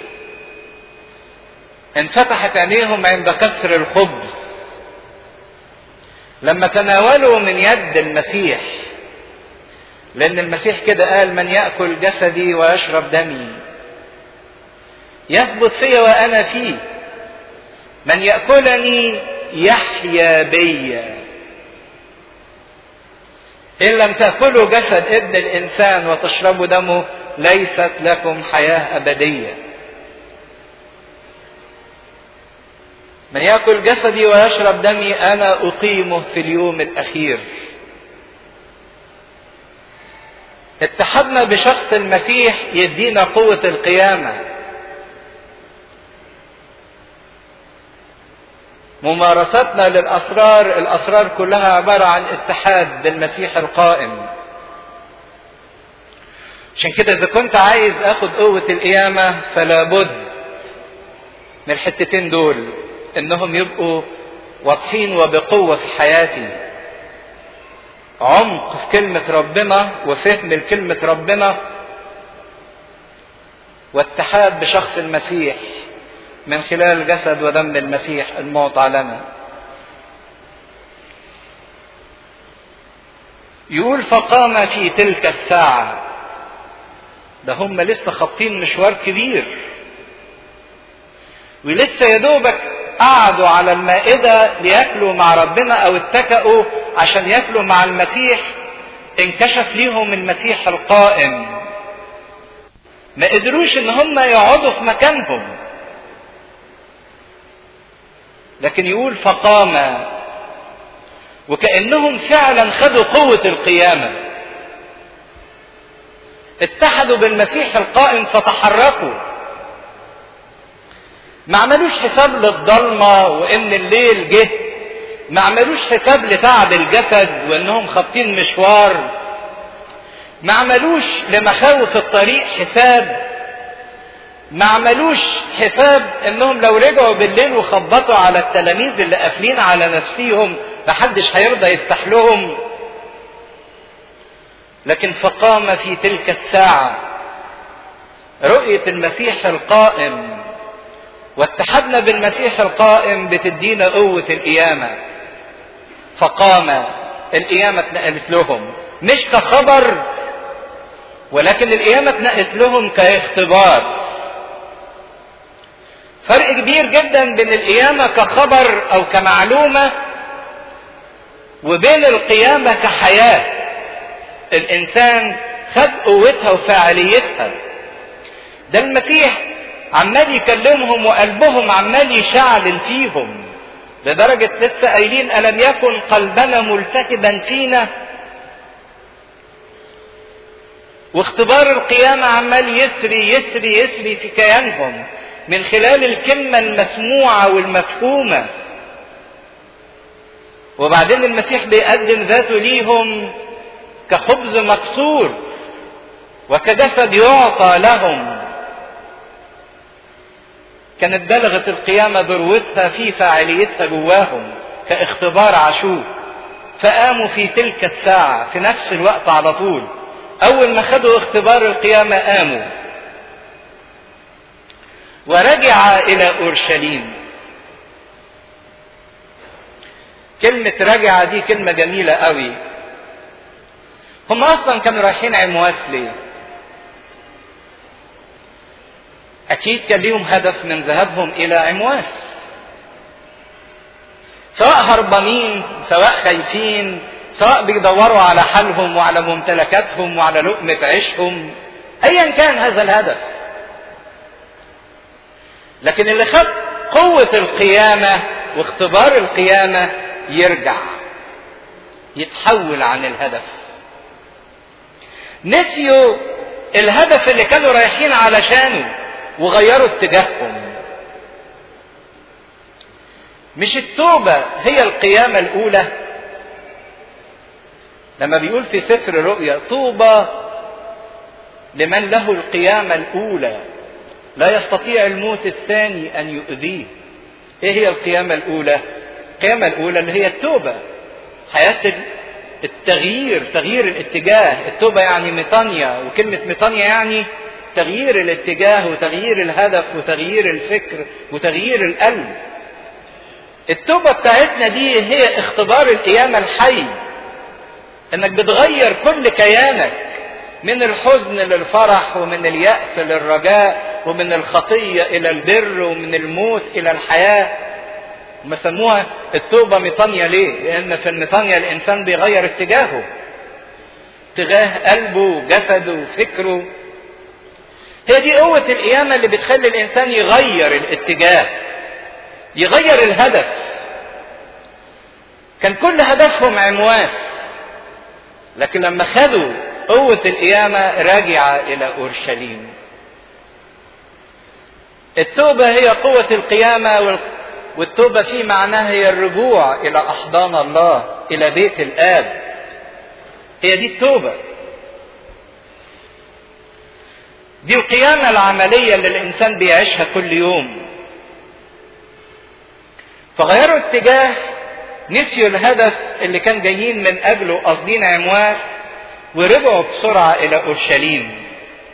انفتحت عينيهم عند كسر الخبز لما تناولوا من يد المسيح لأن المسيح كده قال من يأكل جسدي ويشرب دمي يثبت في وأنا فيه من يأكلني يحيا بي إن لم تأكلوا جسد ابن الإنسان وتشربوا دمه ليست لكم حياة أبدية من يأكل جسدي ويشرب دمي أنا أقيمه في اليوم الأخير اتحدنا بشخص المسيح يدينا قوة القيامة ممارستنا للأسرار الأسرار كلها عبارة عن اتحاد بالمسيح القائم عشان كده إذا كنت عايز آخد قوة القيامة فلا بد من الحتتين دول إنهم يبقوا واضحين وبقوة في حياتي عمق في كلمة ربنا وفهم لكلمة ربنا واتحاد بشخص المسيح من خلال جسد ودم المسيح المعطى لنا يقول فقام في تلك الساعة ده هم لسه خابطين مشوار كبير ولسه يا دوبك قعدوا على المائدة لياكلوا مع ربنا او اتكأوا عشان ياكلوا مع المسيح انكشف ليهم المسيح القائم ما قدروش ان هم يقعدوا في مكانهم لكن يقول فقام وكأنهم فعلا خدوا قوة القيامة اتحدوا بالمسيح القائم فتحركوا ما عملوش حساب للضلمة وان الليل جه ما عملوش حساب لتعب الجسد وانهم خابطين مشوار ما عملوش لمخاوف الطريق حساب ما عملوش حساب انهم لو رجعوا بالليل وخبطوا على التلاميذ اللي قافلين على نفسيهم محدش هيرضى يفتح لهم لكن فقام في تلك الساعة رؤية المسيح القائم واتحدنا بالمسيح القائم بتدينا قوة القيامة فقام القيامة اتنقلت لهم مش كخبر ولكن القيامة اتنقلت لهم كاختبار فرق كبير جدا بين القيامة كخبر أو كمعلومة وبين القيامة كحياة الإنسان خد قوتها وفاعليتها ده المسيح عمال يكلمهم وقلبهم عمال يشعل فيهم لدرجة لسه قايلين ألم يكن قلبنا ملتهبا فينا واختبار القيامة عمال يسري يسري يسري في كيانهم من خلال الكلمة المسموعة والمفهومة وبعدين المسيح بيقدم ذاته ليهم كخبز مكسور وكجسد يعطى لهم كانت بلغت القيامة ذروتها في فاعليتها جواهم كاختبار عاشور فقاموا في تلك الساعة في نفس الوقت على طول أول ما خدوا اختبار القيامة قاموا ورجع إلى أورشليم كلمة رجع دي كلمة جميلة قوي هم أصلا كانوا رايحين عمواس ليه؟ أكيد كان ليهم هدف من ذهابهم إلى عمواس سواء هربانين سواء خايفين سواء بيدوروا على حالهم وعلى ممتلكاتهم وعلى لقمة عيشهم أيا كان هذا الهدف لكن اللي خد قوة القيامة واختبار القيامة يرجع يتحول عن الهدف نسيوا الهدف اللي كانوا رايحين علشانه وغيروا اتجاههم مش التوبة هي القيامة الأولى لما بيقول في سفر رؤيا طوبى لمن له القيامة الأولى لا يستطيع الموت الثاني أن يؤذيه إيه هي القيامة الأولى القيامة الأولى اللي هي التوبة حياة التغيير تغيير الاتجاه التوبة يعني ميطانيا وكلمة ميطانيا يعني تغيير الاتجاه وتغيير الهدف وتغيير الفكر وتغيير القلب التوبة بتاعتنا دي هي اختبار القيامة الحي انك بتغير كل كيانك من الحزن للفرح ومن اليأس للرجاء ومن الخطية إلى البر ومن الموت إلى الحياة ما سموها التوبة ميطانيا ليه؟ لأن في الميطانيا الإنسان بيغير اتجاهه اتجاه قلبه وجسده وفكره هي دي قوة القيامة اللي بتخلي الإنسان يغير الاتجاه يغير الهدف كان كل هدفهم عمواس لكن لما خدوا قوة القيامة راجعة إلى أورشليم التوبة هي قوة القيامة والتوبة في معناها هي الرجوع إلى أحضان الله إلى بيت الآب هي دي التوبة دي القيامة العملية اللي الإنسان بيعيشها كل يوم فغيروا اتجاه نسيوا الهدف اللي كان جايين من أجله قاصدين عمواس ورجعوا بسرعة إلى أورشليم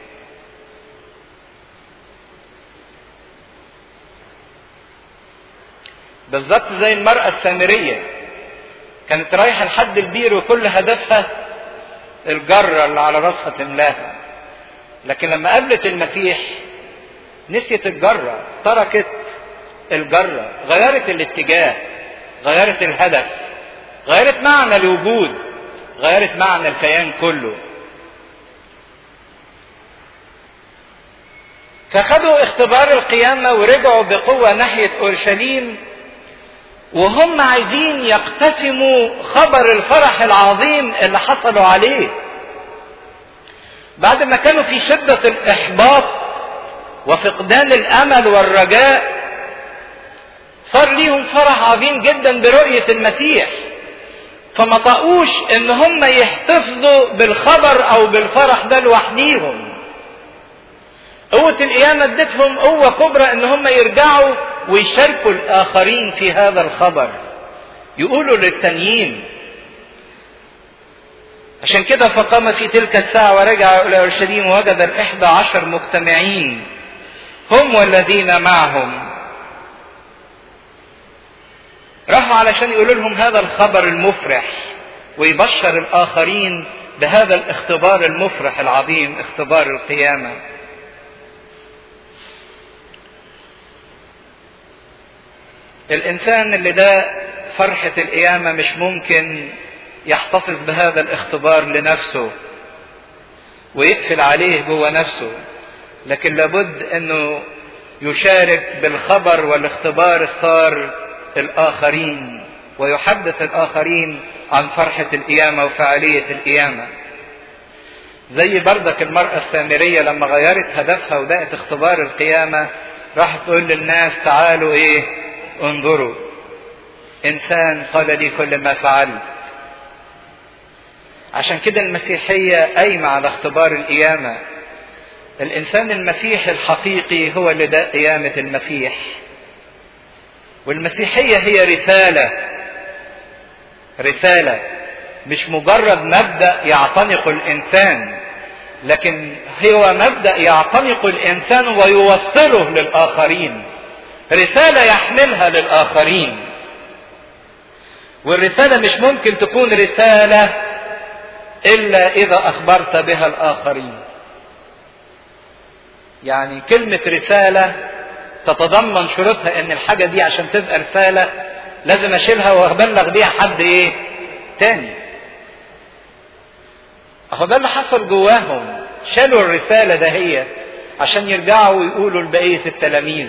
بالظبط زي المرأة السامرية كانت رايحة لحد البير وكل هدفها الجرة اللي على راسها تملاها لكن لما قابلت المسيح نسيت الجرة تركت الجرة غيرت الاتجاه غيرت الهدف غيرت معنى الوجود غيرت معنى الكيان كله فخدوا اختبار القيامة ورجعوا بقوة ناحية أورشليم وهم عايزين يقتسموا خبر الفرح العظيم اللي حصلوا عليه بعد ما كانوا في شدة الإحباط وفقدان الأمل والرجاء صار ليهم فرح عظيم جدا برؤية المسيح فما طقوش ان هم يحتفظوا بالخبر او بالفرح ده لوحديهم قوة القيامة ادتهم قوة كبرى ان هم يرجعوا ويشاركوا الاخرين في هذا الخبر يقولوا للتانيين عشان كده فقام في تلك الساعة ورجع إلى أورشليم ووجد الإحدى عشر مجتمعين هم والذين معهم راحوا علشان يقولوا لهم هذا الخبر المفرح ويبشر الآخرين بهذا الاختبار المفرح العظيم اختبار القيامة الإنسان اللي ده فرحة القيامة مش ممكن يحتفظ بهذا الاختبار لنفسه ويقفل عليه جوه نفسه لكن لابد انه يشارك بالخبر والاختبار السار الاخرين ويحدث الاخرين عن فرحة القيامة وفعالية القيامة زي بردك المرأة السامرية لما غيرت هدفها وبقت اختبار القيامة راح تقول للناس تعالوا ايه انظروا انسان قال لي كل ما فعلت عشان كده المسيحية قايمة على اختبار القيامة الإنسان المسيحي الحقيقي هو اللي ده قيامة المسيح والمسيحية هي رسالة رسالة مش مجرد مبدأ يعتنق الإنسان لكن هو مبدأ يعتنق الإنسان ويوصله للآخرين رسالة يحملها للآخرين والرسالة مش ممكن تكون رسالة إلا إذا أخبرت بها الآخرين يعني كلمة رسالة تتضمن شروطها ان الحاجة دي عشان تبقى رسالة لازم اشيلها وابلغ بيها حد ايه تاني اهو ده اللي حصل جواهم شالوا الرسالة ده هي عشان يرجعوا ويقولوا لبقية التلاميذ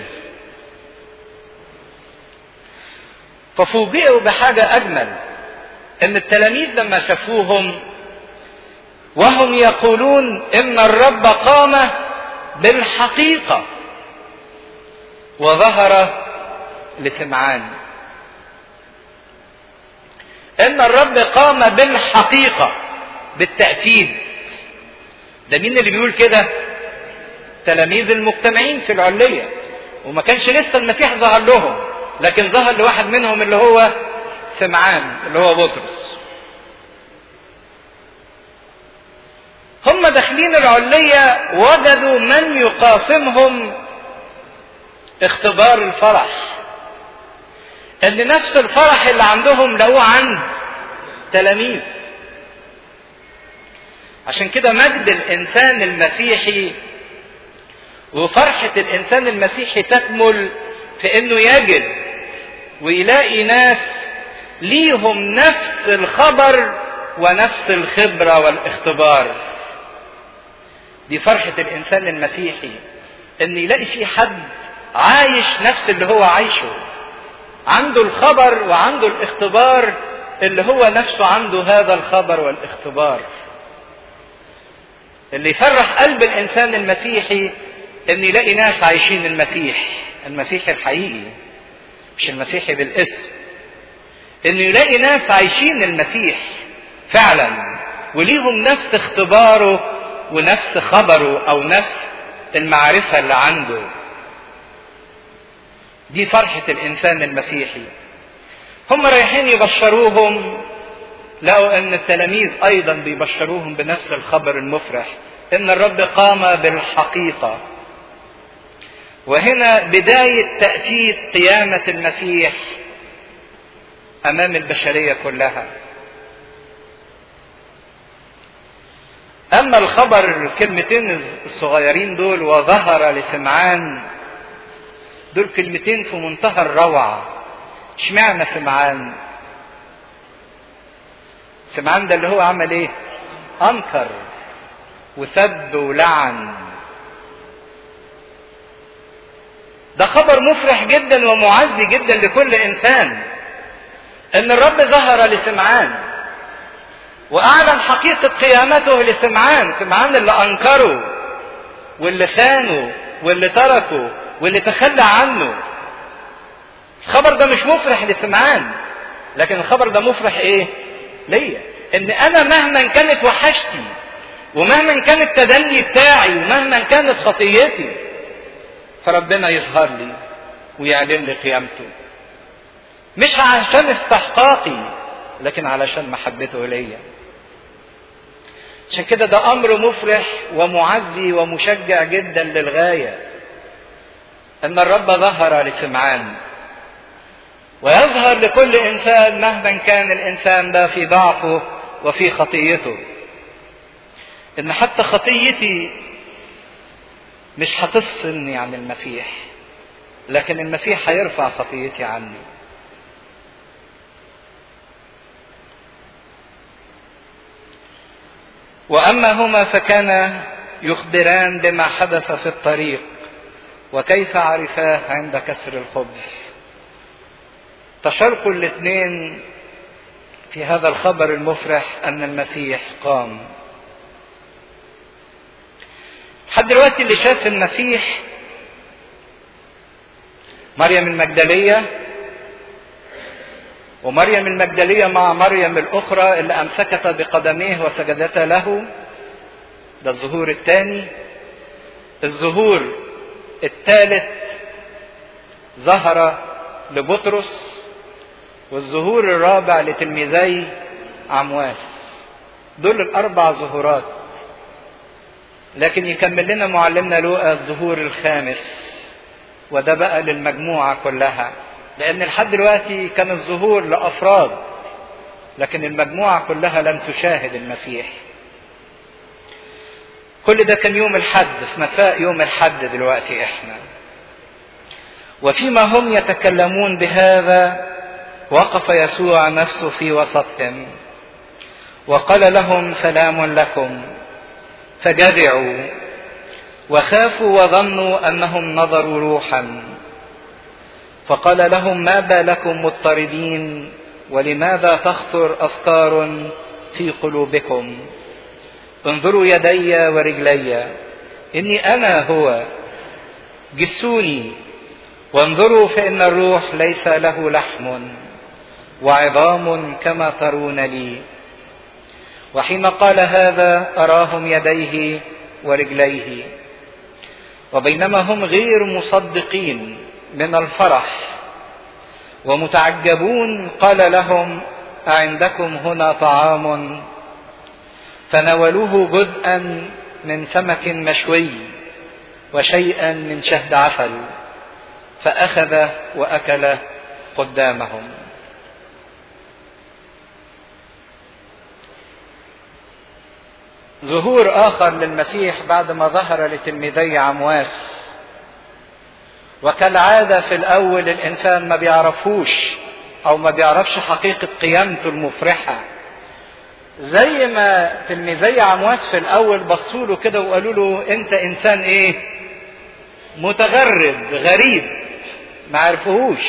ففوجئوا بحاجة اجمل ان التلاميذ لما شافوهم وهم يقولون ان الرب قام بالحقيقة وظهر لسمعان ان الرب قام بالحقيقة بالتأكيد ده مين اللي بيقول كده تلاميذ المجتمعين في العلية وما كانش لسه المسيح ظهر لهم لكن ظهر لواحد منهم اللي هو سمعان اللي هو بطرس هم داخلين العلية وجدوا من يقاسمهم اختبار الفرح ان نفس الفرح اللي عندهم لقوه عند تلاميذ عشان كده مجد الانسان المسيحي وفرحة الانسان المسيحي تكمل في انه يجد ويلاقي ناس ليهم نفس الخبر ونفس الخبرة والاختبار دي فرحة الإنسان المسيحي إن يلاقي في حد عايش نفس اللي هو عايشه عنده الخبر وعنده الاختبار اللي هو نفسه عنده هذا الخبر والاختبار اللي يفرح قلب الإنسان المسيحي إن يلاقي ناس عايشين المسيح المسيحي الحقيقي مش المسيحي بالاسم إنه يلاقي ناس عايشين المسيح فعلا وليهم نفس اختباره ونفس خبره او نفس المعرفة اللي عنده دي فرحة الانسان المسيحي هم رايحين يبشروهم لقوا ان التلاميذ ايضا بيبشروهم بنفس الخبر المفرح ان الرب قام بالحقيقة وهنا بداية تأكيد قيامة المسيح امام البشرية كلها اما الخبر الكلمتين الصغيرين دول وظهر لسمعان دول كلمتين في منتهى الروعة اشمعنى سمعان سمعان ده اللي هو عمل ايه انكر وسب ولعن ده خبر مفرح جدا ومعزي جدا لكل انسان ان الرب ظهر لسمعان واعلن حقيقة قيامته لسمعان سمعان اللي انكره واللي خانه واللي تركه واللي تخلى عنه الخبر ده مش مفرح لسمعان لكن الخبر ده مفرح ايه ليا ان انا مهما كانت وحشتي ومهما كان التدني بتاعي ومهما كانت خطيتي فربنا يظهر لي ويعلن لي قيامته مش عشان استحقاقي لكن علشان محبته ليا عشان كده ده امر مفرح ومعزي ومشجع جدا للغايه ان الرب ظهر لسمعان ويظهر لكل انسان مهما كان الانسان ده في ضعفه وفي خطيته ان حتى خطيتي مش هتفصلني عن المسيح لكن المسيح هيرفع خطيتي عني واما هما فكان يخبران بما حدث في الطريق وكيف عرفاه عند كسر الخبز تشاركوا الاثنين في هذا الخبر المفرح ان المسيح قام لحد دلوقتي اللي شاف المسيح مريم المجدلية ومريم المجدلية مع مريم الأخرى اللي أمسكت بقدميه وسجدتا له ده الظهور الثاني الظهور الثالث ظهر لبطرس والظهور الرابع لتلميذي عمواس دول الأربع ظهورات لكن يكمل لنا معلمنا لوقا الظهور الخامس وده بقى للمجموعة كلها لأن لحد دلوقتي كان الظهور لأفراد لكن المجموعة كلها لم تشاهد المسيح كل ده كان يوم الحد في مساء يوم الحد دلوقتي احنا وفيما هم يتكلمون بهذا وقف يسوع نفسه في وسطهم وقال لهم سلام لكم فجزعوا وخافوا وظنوا انهم نظروا روحا فقال لهم ما بالكم مضطربين ولماذا تخطر افكار في قلوبكم انظروا يدي ورجلي اني انا هو جسوني وانظروا فان الروح ليس له لحم وعظام كما ترون لي وحين قال هذا اراهم يديه ورجليه وبينما هم غير مصدقين من الفرح ومتعجبون قال لهم أعندكم هنا طعام فناولوه جزءا من سمك مشوي وشيئا من شهد عسل فأخذ وأكل قدامهم ظهور آخر للمسيح بعد ما ظهر لتلميذي عمواس وكالعادة في الأول الإنسان ما بيعرفوش أو ما بيعرفش حقيقة قيامته المفرحة زي ما تلميذي عمواس في الأول بصوا له كده وقالوا له أنت إنسان إيه؟ متغرب غريب ما عرفوهوش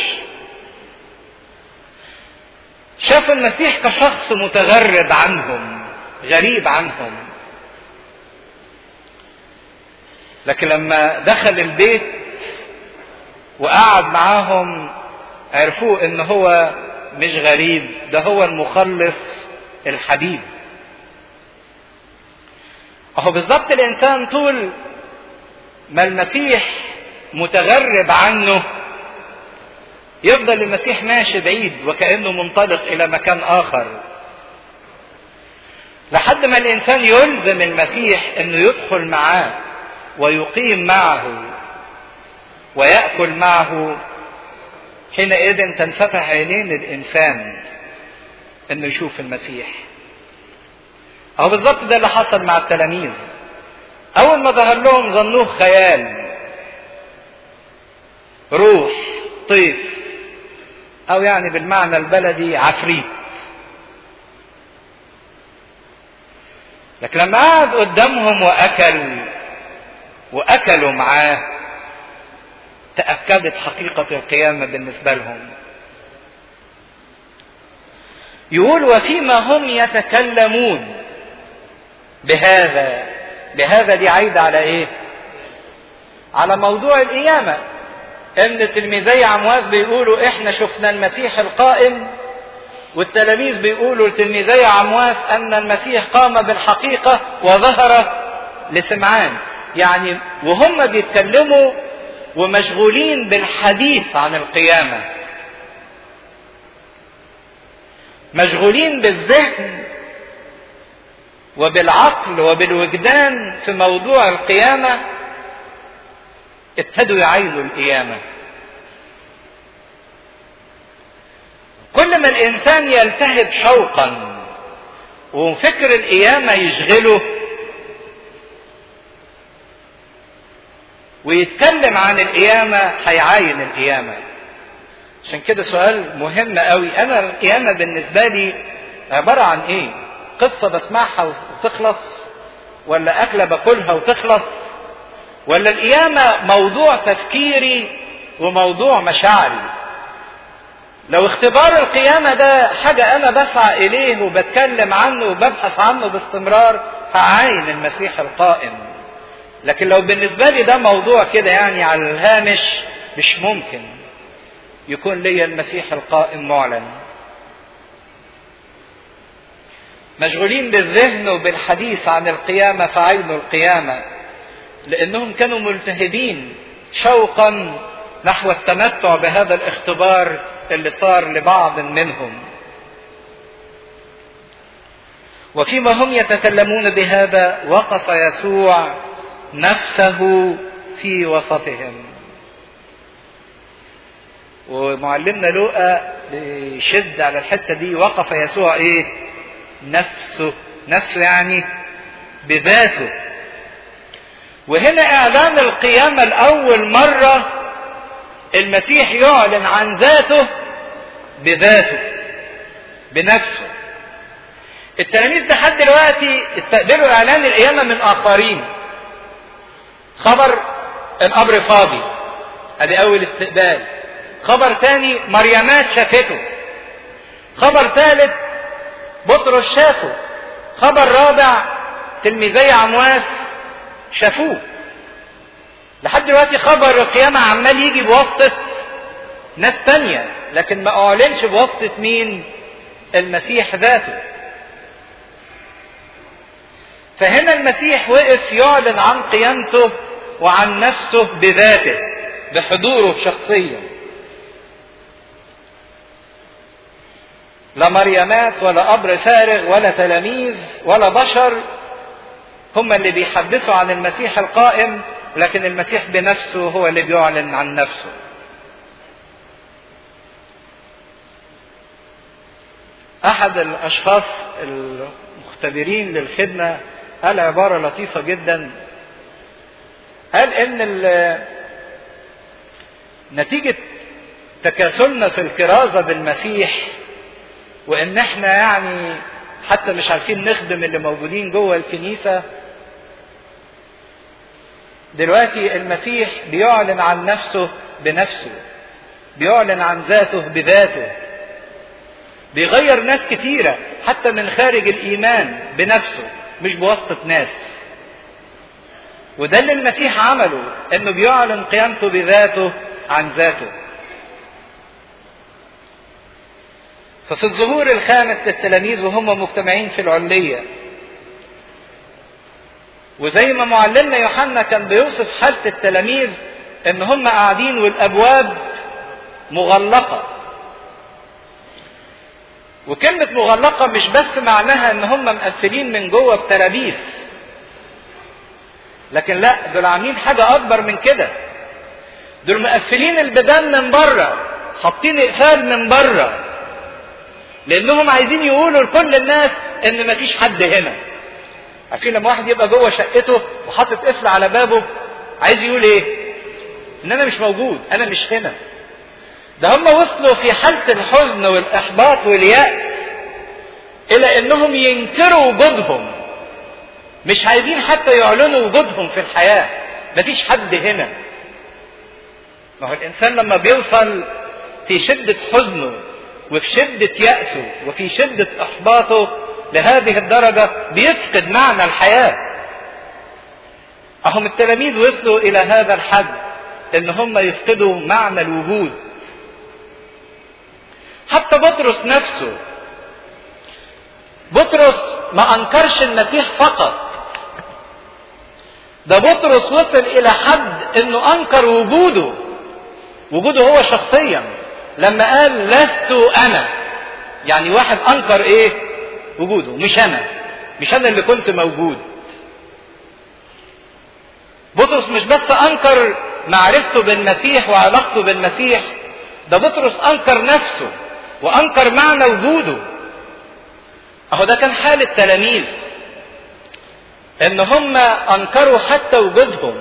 شافوا المسيح كشخص متغرب عنهم غريب عنهم لكن لما دخل البيت وقعد معاهم عرفوه ان هو مش غريب ده هو المخلص الحبيب اهو بالظبط الانسان طول ما المسيح متغرب عنه يفضل المسيح ماشي بعيد وكانه منطلق الى مكان اخر لحد ما الانسان يلزم المسيح انه يدخل معاه ويقيم معه ويأكل معه حينئذ تنفتح عينين الإنسان إنه يشوف المسيح. أو بالظبط ده اللي حصل مع التلاميذ. أول ما ظهر لهم ظنوه خيال. روح طيف أو يعني بالمعنى البلدي عفريت. لكن لما قعد قدامهم وأكل وأكلوا معاه تأكدت حقيقة القيامة بالنسبة لهم. يقول وفيما هم يتكلمون بهذا بهذا دي عايدة على ايه؟ على موضوع القيامة. ان تلميذي عمواس بيقولوا احنا شفنا المسيح القائم والتلاميذ بيقولوا لتلميذي عمواس ان المسيح قام بالحقيقة وظهر لسمعان. يعني وهم بيتكلموا ومشغولين بالحديث عن القيامة مشغولين بالذهن وبالعقل وبالوجدان في موضوع القيامة ابتدوا يعاينوا القيامة كل ما الإنسان يلتهب شوقا وفكر القيامة يشغله ويتكلم عن القيامة هيعاين القيامة عشان كده سؤال مهم قوي انا القيامة بالنسبة لي عبارة عن ايه قصة بسمعها وتخلص ولا أكلة باكلها وتخلص ولا القيامة موضوع تفكيري وموضوع مشاعري لو اختبار القيامة ده حاجة أنا بسعى إليه وبتكلم عنه وببحث عنه باستمرار هعاين المسيح القائم لكن لو بالنسبة لي ده موضوع كده يعني على الهامش مش ممكن يكون لي المسيح القائم معلن مشغولين بالذهن وبالحديث عن القيامة فعينوا القيامة لأنهم كانوا ملتهبين شوقا نحو التمتع بهذا الاختبار اللي صار لبعض منهم وفيما هم يتكلمون بهذا وقف يسوع نفسه في وسطهم ومعلمنا لوقا بيشد على الحته دي وقف يسوع ايه نفسه نفسه يعني بذاته وهنا اعلان القيامه لاول مره المسيح يعلن عن ذاته بذاته بنفسه التلاميذ لحد دلوقتي استقبلوا اعلان القيامه من اخرين خبر القبر فاضي ادي اول استقبال خبر تاني مريمات شافته خبر ثالث بطرس شافه خبر رابع تلميذي عمواس شافوه لحد دلوقتي خبر القيامة عمال يجي بواسطة ناس تانية لكن ما أعلنش بواسطة مين المسيح ذاته فهنا المسيح وقف يعلن عن قيامته وعن نفسه بذاته بحضوره شخصيا لا مريمات ولا قبر فارغ ولا تلاميذ ولا بشر هم اللي بيحدثوا عن المسيح القائم لكن المسيح بنفسه هو اللي بيعلن عن نفسه احد الاشخاص المختبرين للخدمه قال عباره لطيفه جدا قال ان نتيجه تكاسلنا في الكرازه بالمسيح وان احنا يعني حتى مش عارفين نخدم اللي موجودين جوه الكنيسه دلوقتي المسيح بيعلن عن نفسه بنفسه بيعلن عن ذاته بذاته بيغير ناس كتيره حتى من خارج الايمان بنفسه مش بواسطه ناس وده اللي المسيح عمله انه بيعلن قيامته بذاته عن ذاته ففي الظهور الخامس للتلاميذ وهم مجتمعين في العلية وزي ما معلمنا يوحنا كان بيوصف حالة التلاميذ ان هم قاعدين والابواب مغلقة وكلمة مغلقة مش بس معناها ان هم مقفلين من جوه بترابيس لكن لا دول عاملين حاجة اكبر من كده دول مقفلين البيبان من بره حاطين اقفال من بره لانهم عايزين يقولوا لكل الناس ان مفيش حد هنا عارفين لما واحد يبقى جوه شقته وحاطط قفل على بابه عايز يقول ايه ان انا مش موجود انا مش هنا ده هم وصلوا في حالة الحزن والإحباط واليأس إلى إنهم ينكروا وجودهم مش عايزين حتى يعلنوا وجودهم في الحياة مفيش حد هنا ما هو الإنسان لما بيوصل في شدة حزنه وفي شدة يأسه وفي شدة إحباطه لهذه الدرجة بيفقد معنى الحياة أهم التلاميذ وصلوا إلى هذا الحد إن هم يفقدوا معنى الوجود حتى بطرس نفسه بطرس ما انكرش المسيح فقط ده بطرس وصل الى حد انه انكر وجوده وجوده هو شخصيا لما قال لست انا يعني واحد انكر ايه وجوده مش انا مش انا اللي كنت موجود بطرس مش بس انكر معرفته بالمسيح وعلاقته بالمسيح ده بطرس انكر نفسه وانكر معنى وجوده اهو ده كان حال التلاميذ ان هم انكروا حتى وجودهم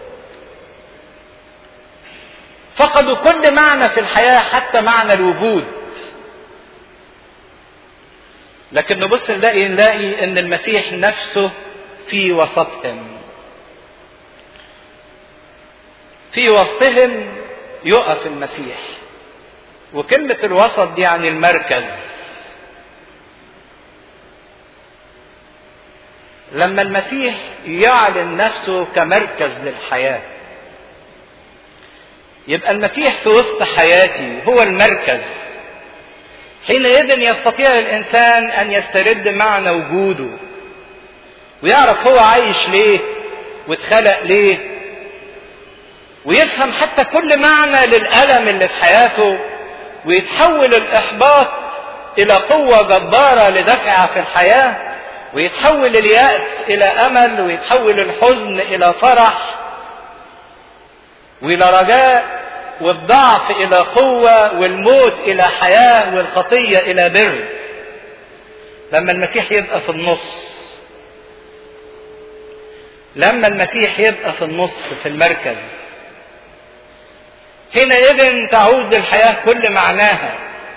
فقدوا كل معنى في الحياه حتى معنى الوجود لكن نبص نلاقي نلاقي ان المسيح نفسه في وسطهم في وسطهم يقف المسيح وكلمة الوسط دي يعني المركز لما المسيح يعلن نفسه كمركز للحياة يبقى المسيح في وسط حياتي هو المركز حينئذ يستطيع الإنسان أن يسترد معنى وجوده ويعرف هو عايش ليه واتخلق ليه ويفهم حتى كل معنى للألم اللي في حياته ويتحول الإحباط إلى قوة جبارة لدفعها في الحياة ويتحول اليأس إلى أمل ويتحول الحزن إلى فرح وإلى رجاء والضعف إلى قوة والموت إلى حياة والخطية إلى بر لما المسيح يبقى في النص لما المسيح يبقى في النص في المركز حينئذ تعود للحياة كل معناها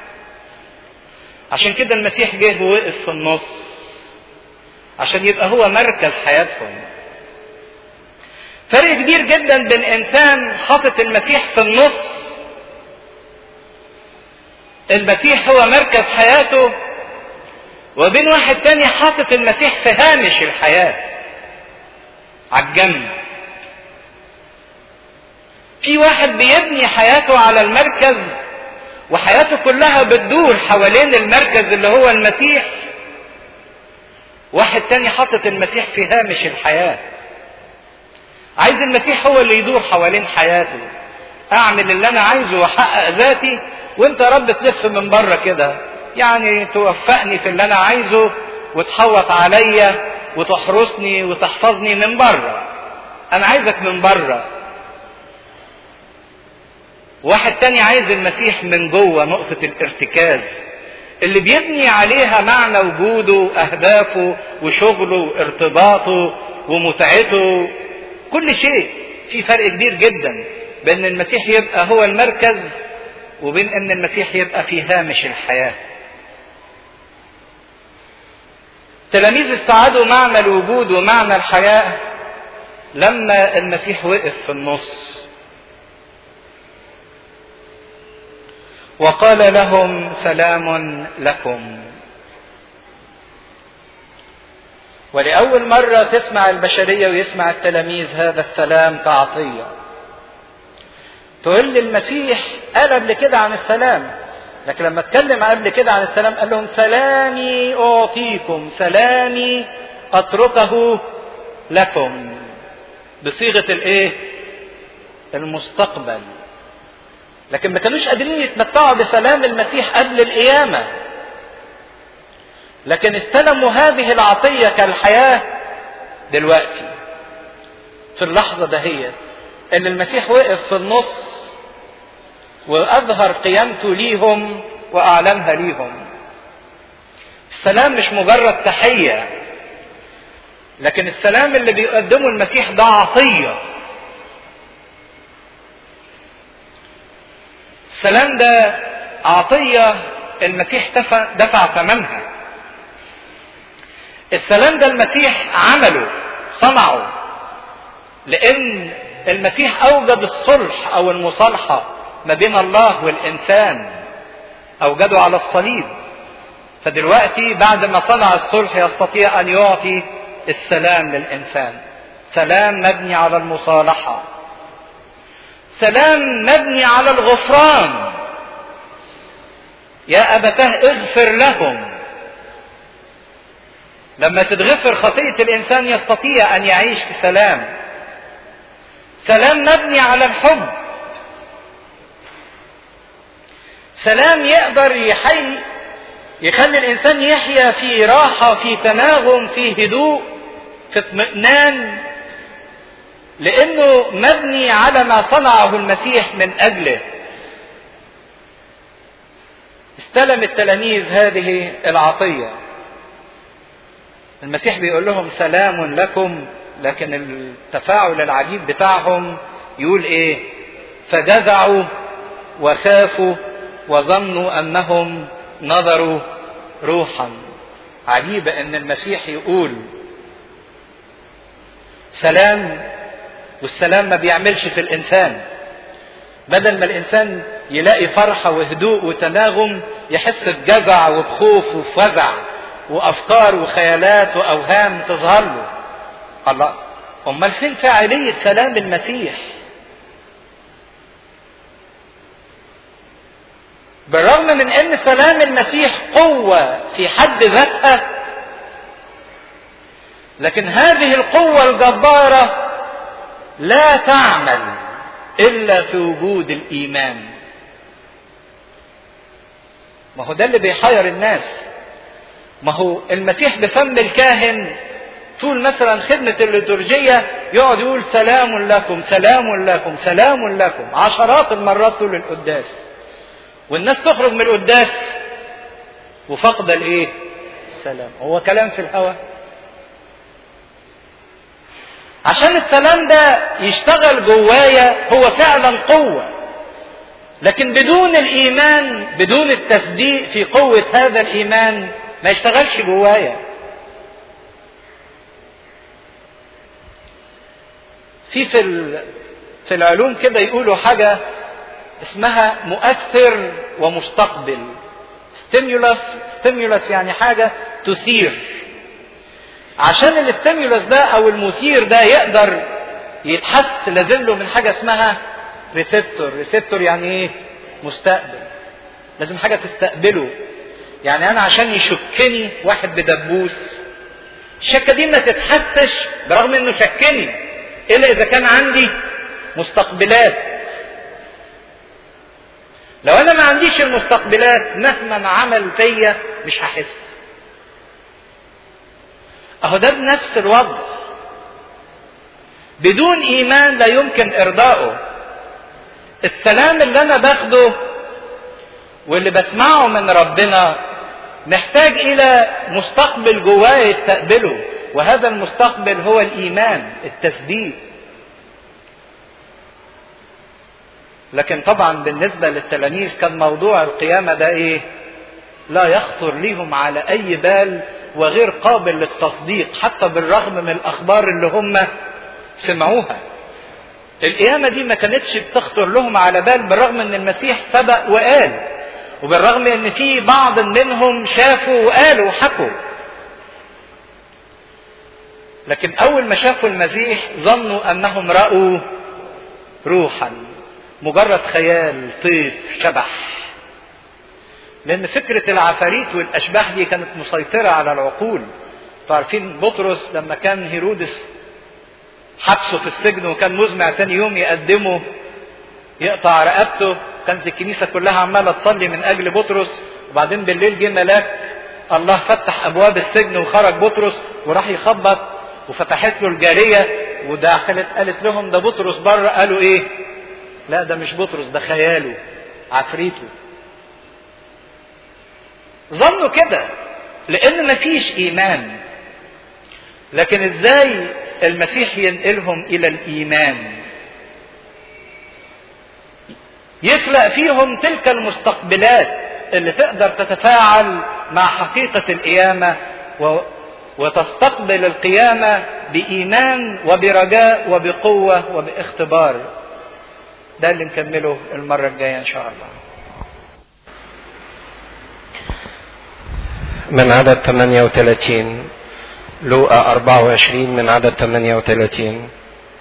عشان كده المسيح جه ووقف في النص عشان يبقى هو مركز حياتهم فرق كبير جدا بين انسان حاطط المسيح في النص المسيح هو مركز حياته وبين واحد تاني حاطط المسيح في هامش الحياة على الجنب في واحد بيبني حياته على المركز وحياته كلها بتدور حوالين المركز اللي هو المسيح واحد تاني حاطط المسيح في هامش الحياة عايز المسيح هو اللي يدور حوالين حياته اعمل اللي انا عايزه واحقق ذاتي وانت يا رب تلف من بره كده يعني توفقني في اللي انا عايزه وتحوط عليا وتحرسني وتحفظني من بره انا عايزك من بره واحد تاني عايز المسيح من جوه نقطة الارتكاز اللي بيبني عليها معنى وجوده اهدافه وشغله وارتباطه ومتعته كل شيء في فرق كبير جدا بين المسيح يبقى هو المركز وبين ان المسيح يبقى في هامش الحياه تلاميذ استعادوا معنى الوجود ومعنى الحياه لما المسيح وقف في النص وقال لهم سلام لكم ولأول مرة تسمع البشرية ويسمع التلاميذ هذا السلام كعطية تقول لي المسيح قال قبل كده عن السلام لكن لما اتكلم قبل كده عن السلام قال لهم سلامي أعطيكم سلامي أتركه لكم بصيغة الإيه؟ المستقبل لكن ما كانوش قادرين يتمتعوا بسلام المسيح قبل القيامة لكن استلموا هذه العطية كالحياة دلوقتي في اللحظة دهيت ان المسيح وقف في النص واظهر قيامته ليهم واعلنها ليهم السلام مش مجرد تحية لكن السلام اللي بيقدمه المسيح ده عطية السلام ده عطية المسيح دفع, دفع ثمنها السلام ده المسيح عمله صنعه لان المسيح اوجد الصلح او المصالحه ما بين الله والانسان اوجده على الصليب فدلوقتي بعد ما صنع الصلح يستطيع ان يعطي السلام للانسان سلام مبني على المصالحه سلام مبني على الغفران يا ابتاه اغفر لهم لما تتغفر خطية الإنسان يستطيع أن يعيش في سلام. سلام مبني على الحب. سلام يقدر يحي يخلي الإنسان يحيا في راحة في تناغم في هدوء في اطمئنان لأنه مبني على ما صنعه المسيح من أجله. استلم التلاميذ هذه العطيه المسيح بيقول لهم سلام لكم لكن التفاعل العجيب بتاعهم يقول ايه فجزعوا وخافوا وظنوا انهم نظروا روحا عجيبة ان المسيح يقول سلام والسلام ما بيعملش في الانسان بدل ما الانسان يلاقي فرحة وهدوء وتناغم يحس بجزع وبخوف وفزع وافكار وخيالات واوهام تظهر له الله امال فين فاعلية سلام المسيح بالرغم من ان سلام المسيح قوة في حد ذاتها لكن هذه القوة الجبارة لا تعمل الا في وجود الايمان ما هو ده اللي بيحير الناس ما هو المسيح بفم الكاهن طول مثلا خدمة الليتورجية يقعد يقول سلام لكم سلام لكم سلام لكم عشرات المرات طول القداس والناس تخرج من القداس وفقد الايه السلام هو كلام في الهوى عشان السلام ده يشتغل جوايا هو فعلا قوة لكن بدون الإيمان بدون التصديق في قوة هذا الإيمان ما يشتغلش جوايا في في في العلوم كده يقولوا حاجة اسمها مؤثر ومستقبل ستيمولس ستيمولس يعني حاجة تثير عشان الاستيمولس ده او المثير ده يقدر يتحس لازم له من حاجة اسمها ريسبتور ريسبتور يعني ايه مستقبل لازم حاجة تستقبله يعني انا عشان يشكني واحد بدبوس الشكة دي ما تتحسش برغم انه شكني الا اذا كان عندي مستقبلات لو انا ما عنديش المستقبلات مهما عمل فيا مش هحس اهو ده بنفس الوضع بدون ايمان لا يمكن ارضائه السلام اللي انا باخده واللي بسمعه من ربنا محتاج الى مستقبل جواه يستقبله وهذا المستقبل هو الايمان التصديق لكن طبعا بالنسبه للتلاميذ كان موضوع القيامه ده ايه لا يخطر ليهم على اي بال وغير قابل للتصديق حتى بالرغم من الاخبار اللي هم سمعوها القيامة دي ما كانتش بتخطر لهم على بال بالرغم ان المسيح سبق وقال وبالرغم ان في بعض منهم شافوا وقالوا وحكوا لكن اول ما شافوا المسيح ظنوا انهم رأوا روحا مجرد خيال طيف شبح لان فكرة العفاريت والاشباح دي كانت مسيطرة على العقول عارفين بطرس لما كان هيرودس حبسه في السجن وكان مزمع تاني يوم يقدمه يقطع رقبته كانت الكنيسة كلها عمالة تصلي من أجل بطرس وبعدين بالليل جه ملاك الله فتح أبواب السجن وخرج بطرس وراح يخبط وفتحت له الجارية ودخلت قالت لهم ده بطرس بره قالوا إيه؟ لا ده مش بطرس ده خياله عفريته ظنوا كده لأن مفيش إيمان لكن إزاي المسيح ينقلهم الى الايمان يخلق فيهم تلك المستقبلات اللي تقدر تتفاعل مع حقيقة القيامة و... وتستقبل القيامة بإيمان وبرجاء وبقوة وباختبار ده اللي نكمله المرة الجاية إن شاء الله من عدد 38 لوقا 24 من عدد 38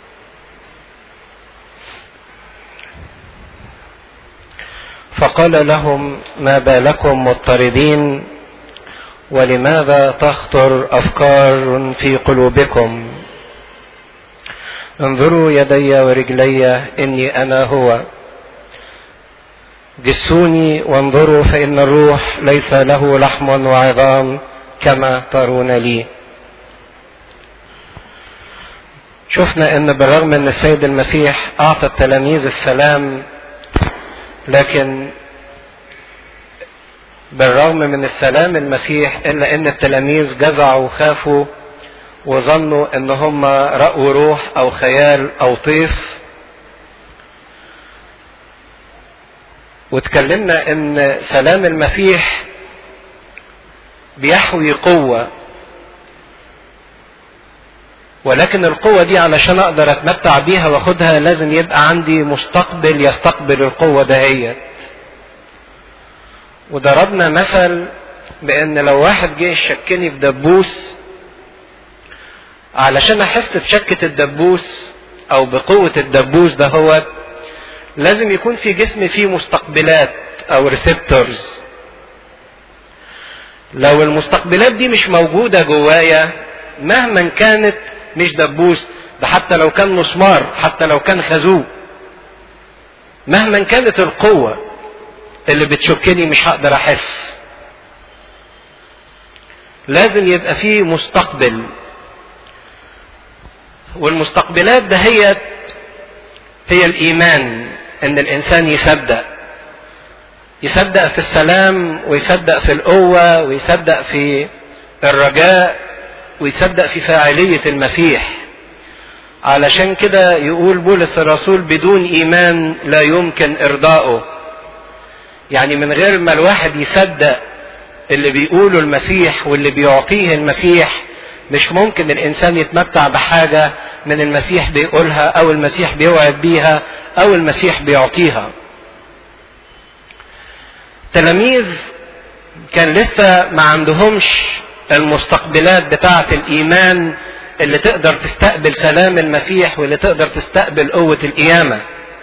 فقال لهم ما بالكم مضطربين ولماذا تخطر افكار في قلوبكم انظروا يدي ورجلي اني انا هو جسوني وانظروا فان الروح ليس له لحم وعظام كما ترون لي شفنا ان بالرغم ان السيد المسيح اعطى التلاميذ السلام لكن بالرغم من السلام المسيح الا ان التلاميذ جزعوا وخافوا وظنوا ان هم رأوا روح او خيال او طيف وتكلمنا ان سلام المسيح بيحوي قوة ولكن القوة دي علشان اقدر اتمتع بيها واخدها لازم يبقى عندي مستقبل يستقبل القوة دهيت وضربنا مثل بان لو واحد جه يشكني بدبوس علشان احس بشكة الدبوس او بقوة الدبوس ده هو لازم يكون في جسمي فيه مستقبلات او ريسبتورز لو المستقبلات دي مش موجودة جوايا مهما كانت مش دبوس ده حتى لو كان مسمار حتى لو كان خازوق مهما كانت القوة اللي بتشكني مش هقدر احس لازم يبقى فيه مستقبل والمستقبلات دهيت هي الايمان ان الانسان يصدق يصدق في السلام ويصدق في القوة ويصدق في الرجاء ويصدق في فاعلية المسيح علشان كده يقول بولس الرسول بدون ايمان لا يمكن ارضائه يعني من غير ما الواحد يصدق اللي بيقوله المسيح واللي بيعطيه المسيح مش ممكن الانسان يتمتع بحاجة من المسيح بيقولها او المسيح بيوعد بيها او المسيح بيعطيها تلاميذ كان لسه ما عندهمش المستقبلات بتاعة الايمان اللي تقدر تستقبل سلام المسيح واللي تقدر تستقبل قوة القيامة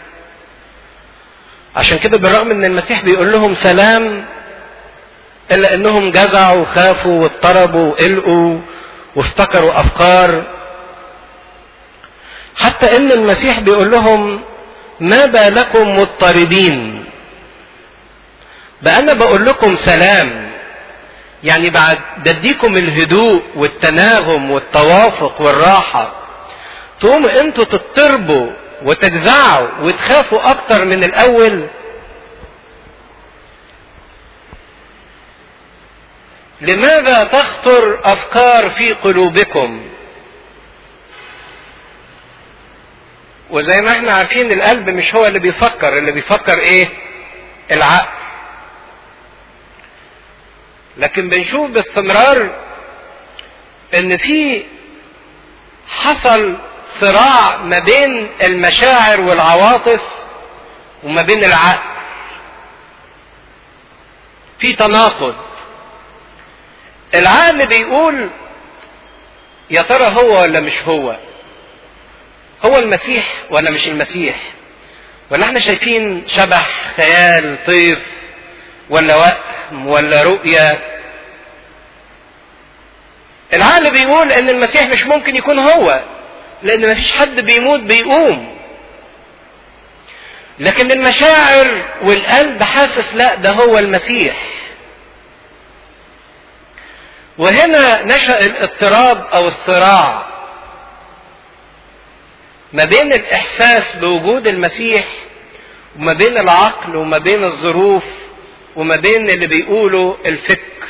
عشان كده بالرغم ان المسيح بيقول لهم سلام الا انهم جزعوا وخافوا واضطربوا وقلقوا وافتكروا افكار حتى ان المسيح بيقول لهم ما بالكم مضطربين بقى انا بقول لكم سلام يعني بعد بديكم الهدوء والتناغم والتوافق والراحة تقوموا انتوا تضطربوا وتجزعوا وتخافوا اكتر من الاول لماذا تخطر افكار في قلوبكم وزي ما احنا عارفين القلب مش هو اللي بيفكر اللي بيفكر ايه العقل لكن بنشوف باستمرار ان في حصل صراع ما بين المشاعر والعواطف وما بين العقل في تناقض العقل بيقول يا ترى هو ولا مش هو هو المسيح ولا مش المسيح ولا احنا شايفين شبح خيال طيف ولا وهم ولا رؤية العقل بيقول ان المسيح مش ممكن يكون هو لان مفيش حد بيموت بيقوم لكن المشاعر والقلب حاسس لا ده هو المسيح وهنا نشأ الاضطراب او الصراع ما بين الاحساس بوجود المسيح وما بين العقل وما بين الظروف وما بين اللي بيقوله الفكر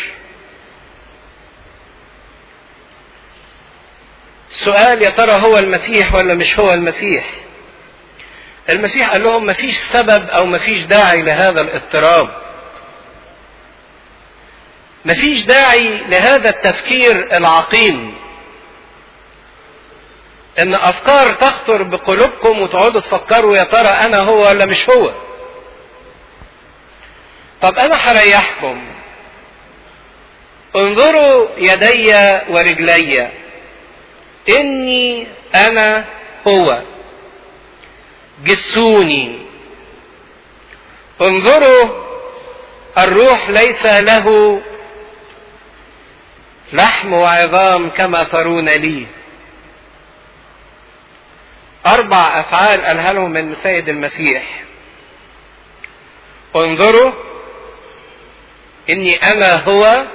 السؤال يا ترى هو المسيح ولا مش هو المسيح المسيح قال لهم مفيش سبب او مفيش داعي لهذا الاضطراب مفيش داعي لهذا التفكير العقيم ان افكار تخطر بقلوبكم وتقعدوا تفكروا يا ترى انا هو ولا مش هو طب انا هريحكم انظروا يدي ورجلي اني انا هو جسوني انظروا الروح ليس له لحم وعظام كما ترون لي اربع افعال قالها لهم من السيد المسيح انظروا اني انا هو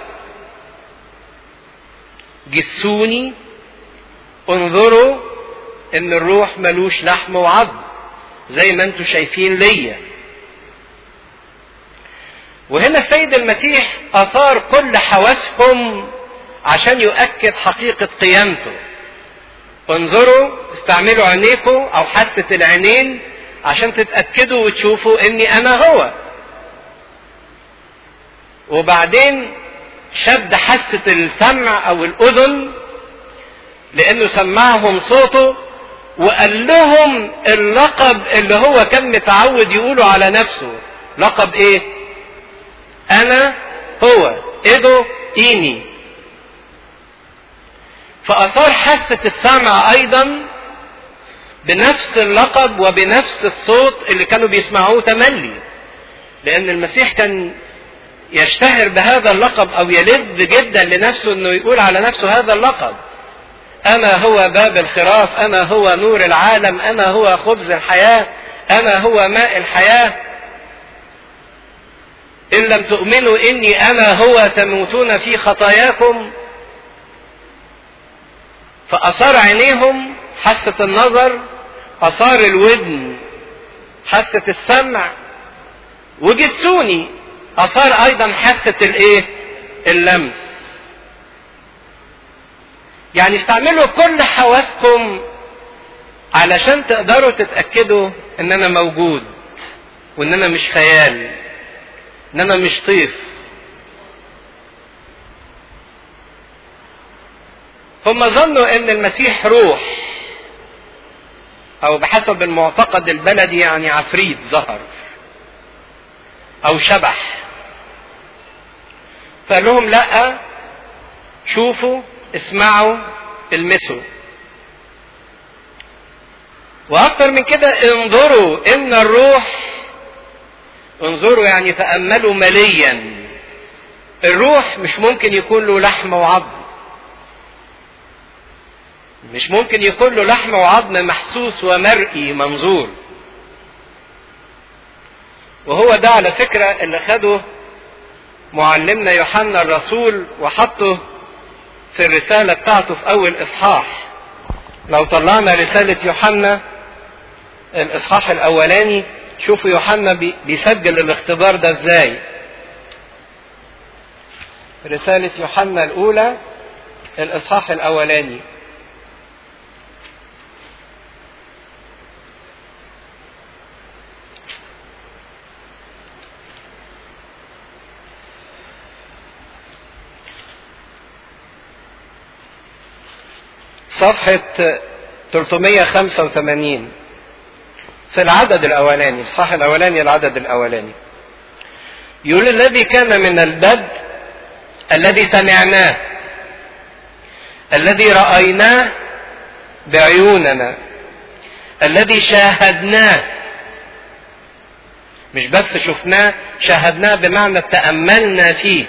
جسوني انظروا ان الروح ملوش لحم وعظم زي ما انتم شايفين ليا وهنا السيد المسيح اثار كل حواسهم عشان يؤكد حقيقة قيامته انظروا استعملوا عينيكم او حاسة العينين عشان تتأكدوا وتشوفوا اني انا هو وبعدين شد حاسة السمع او الاذن لانه سمعهم صوته وقال لهم اللقب اللي هو كان متعود يقوله على نفسه لقب ايه انا هو ايدو ايني فاثار حاسة السمع ايضا بنفس اللقب وبنفس الصوت اللي كانوا بيسمعوه تملي لان المسيح كان يشتهر بهذا اللقب او يلذ جدا لنفسه انه يقول على نفسه هذا اللقب انا هو باب الخراف انا هو نور العالم انا هو خبز الحياة انا هو ماء الحياة ان لم تؤمنوا اني انا هو تموتون في خطاياكم فاثار عينيهم حاسة النظر اثار الودن حاسة السمع وجسوني اثار ايضا حاسة الايه اللمس يعني استعملوا كل حواسكم علشان تقدروا تتأكدوا ان انا موجود وان انا مش خيال ان انا مش طيف هم ظنوا ان المسيح روح او بحسب المعتقد البلدي يعني عفريت ظهر او شبح فقال لهم لا شوفوا اسمعوا المسوا واكتر من كده انظروا ان الروح انظروا يعني تأملوا مليا الروح مش ممكن يكون له لحم وعظم مش ممكن يكون له لحم وعظم محسوس ومرئي منظور وهو ده على فكرة اللي خده معلمنا يوحنا الرسول وحطه في الرسالة بتاعته في أول إصحاح لو طلعنا رسالة يوحنا الإصحاح الأولاني شوفوا يوحنا بيسجل الاختبار ده ازاي رسالة يوحنا الأولى الإصحاح الأولاني صفحة 385 في العدد الأولاني الصح الأولاني العدد الأولاني يقول الذي كان من البدء الذي سمعناه الذي رأيناه بعيوننا الذي شاهدناه مش بس شفناه شاهدناه بمعنى تأملنا فيه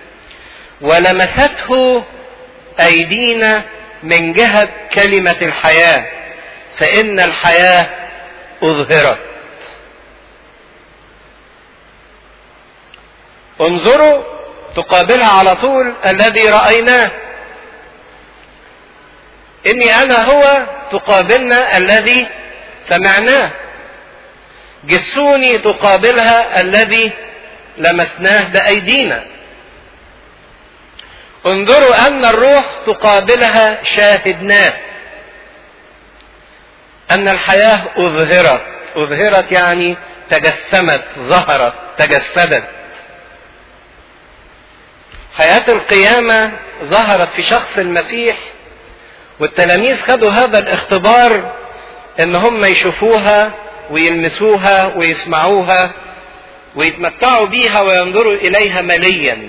ولمسته أيدينا من جهة كلمة الحياة فإن الحياة أظهرت انظروا تقابلها على طول الذي رأيناه إني أنا هو تقابلنا الذي سمعناه جسوني تقابلها الذي لمسناه بأيدينا انظروا أن الروح تقابلها شاهدناه أن الحياة أظهرت أظهرت يعني تجسمت ظهرت تجسدت حياة القيامة ظهرت في شخص المسيح والتلاميذ خدوا هذا الاختبار ان هم يشوفوها ويلمسوها ويسمعوها ويتمتعوا بيها وينظروا اليها مليا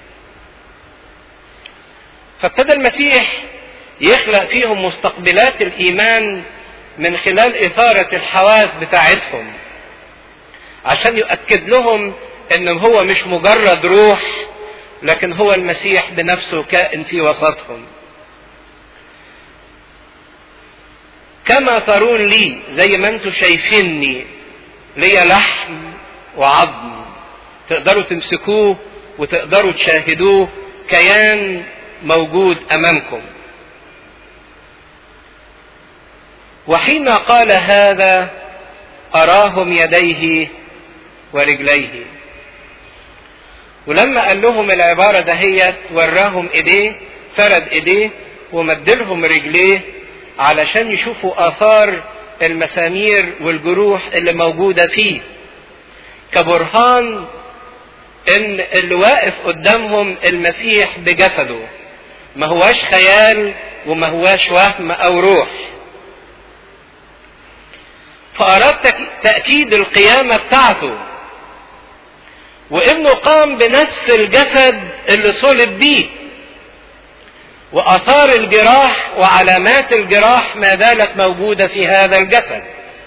فابتدى المسيح يخلق فيهم مستقبلات الايمان من خلال اثارة الحواس بتاعتهم عشان يؤكد لهم ان هو مش مجرد روح لكن هو المسيح بنفسه كائن في وسطهم كما ترون لي زي ما انتم شايفيني ليا لحم وعظم تقدروا تمسكوه وتقدروا تشاهدوه كيان موجود امامكم وحين قال هذا اراهم يديه ورجليه ولما قال لهم العبارة دهيت وراهم ايديه فرد ايديه ومدلهم رجليه علشان يشوفوا اثار المسامير والجروح اللي موجودة فيه كبرهان ان اللي واقف قدامهم المسيح بجسده ما هواش خيال وما هواش وهم او روح فاراد تاكيد القيامه بتاعته وانه قام بنفس الجسد اللي صلب بيه واثار الجراح وعلامات الجراح ما زالت موجوده في هذا الجسد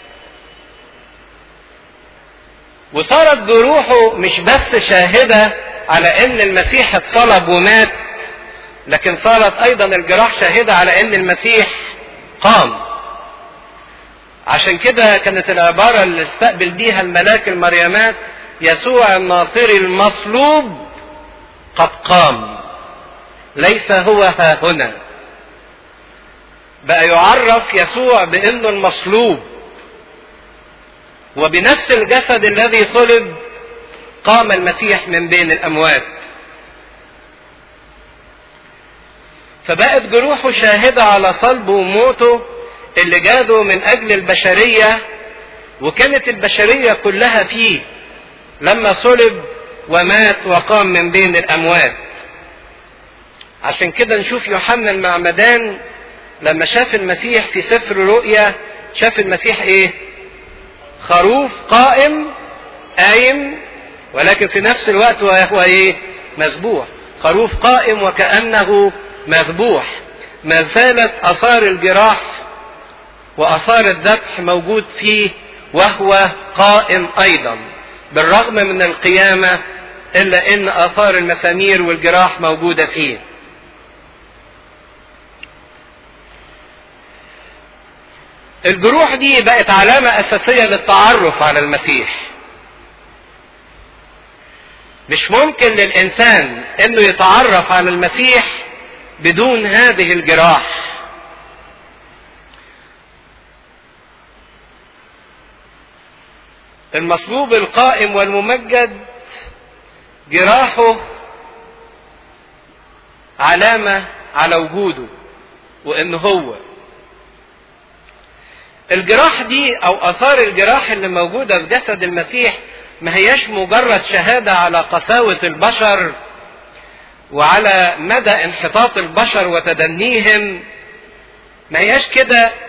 وصارت جروحه مش بس شاهده على ان المسيح اتصلب ومات لكن صارت ايضا الجراح شاهده على ان المسيح قام عشان كده كانت العباره اللي استقبل بيها الملاك المريمات يسوع الناصري المصلوب قد قام ليس هو ها هنا بقى يعرف يسوع بانه المصلوب وبنفس الجسد الذي صلب قام المسيح من بين الاموات فبقت جروحه شاهده على صلبه وموته اللي جاده من اجل البشريه وكانت البشريه كلها فيه لما صلب ومات وقام من بين الاموات عشان كده نشوف يوحنا المعمدان لما شاف المسيح في سفر رؤيا شاف المسيح ايه خروف قائم قايم ولكن في نفس الوقت وهو ايه مذبوح خروف قائم وكانه مذبوح ما زالت اثار الجراح واثار الذبح موجود فيه وهو قائم ايضا بالرغم من القيامه الا ان اثار المسامير والجراح موجوده فيه الجروح دي بقت علامة أساسية للتعرف على المسيح. مش ممكن للإنسان إنه يتعرف على المسيح بدون هذه الجراح. المصلوب القائم والممجد جراحه علامة على وجوده وإن هو الجراح دي او اثار الجراح اللي موجودة في جسد المسيح ما هياش مجرد شهادة على قساوة البشر وعلى مدى انحطاط البشر وتدنيهم ما هياش كده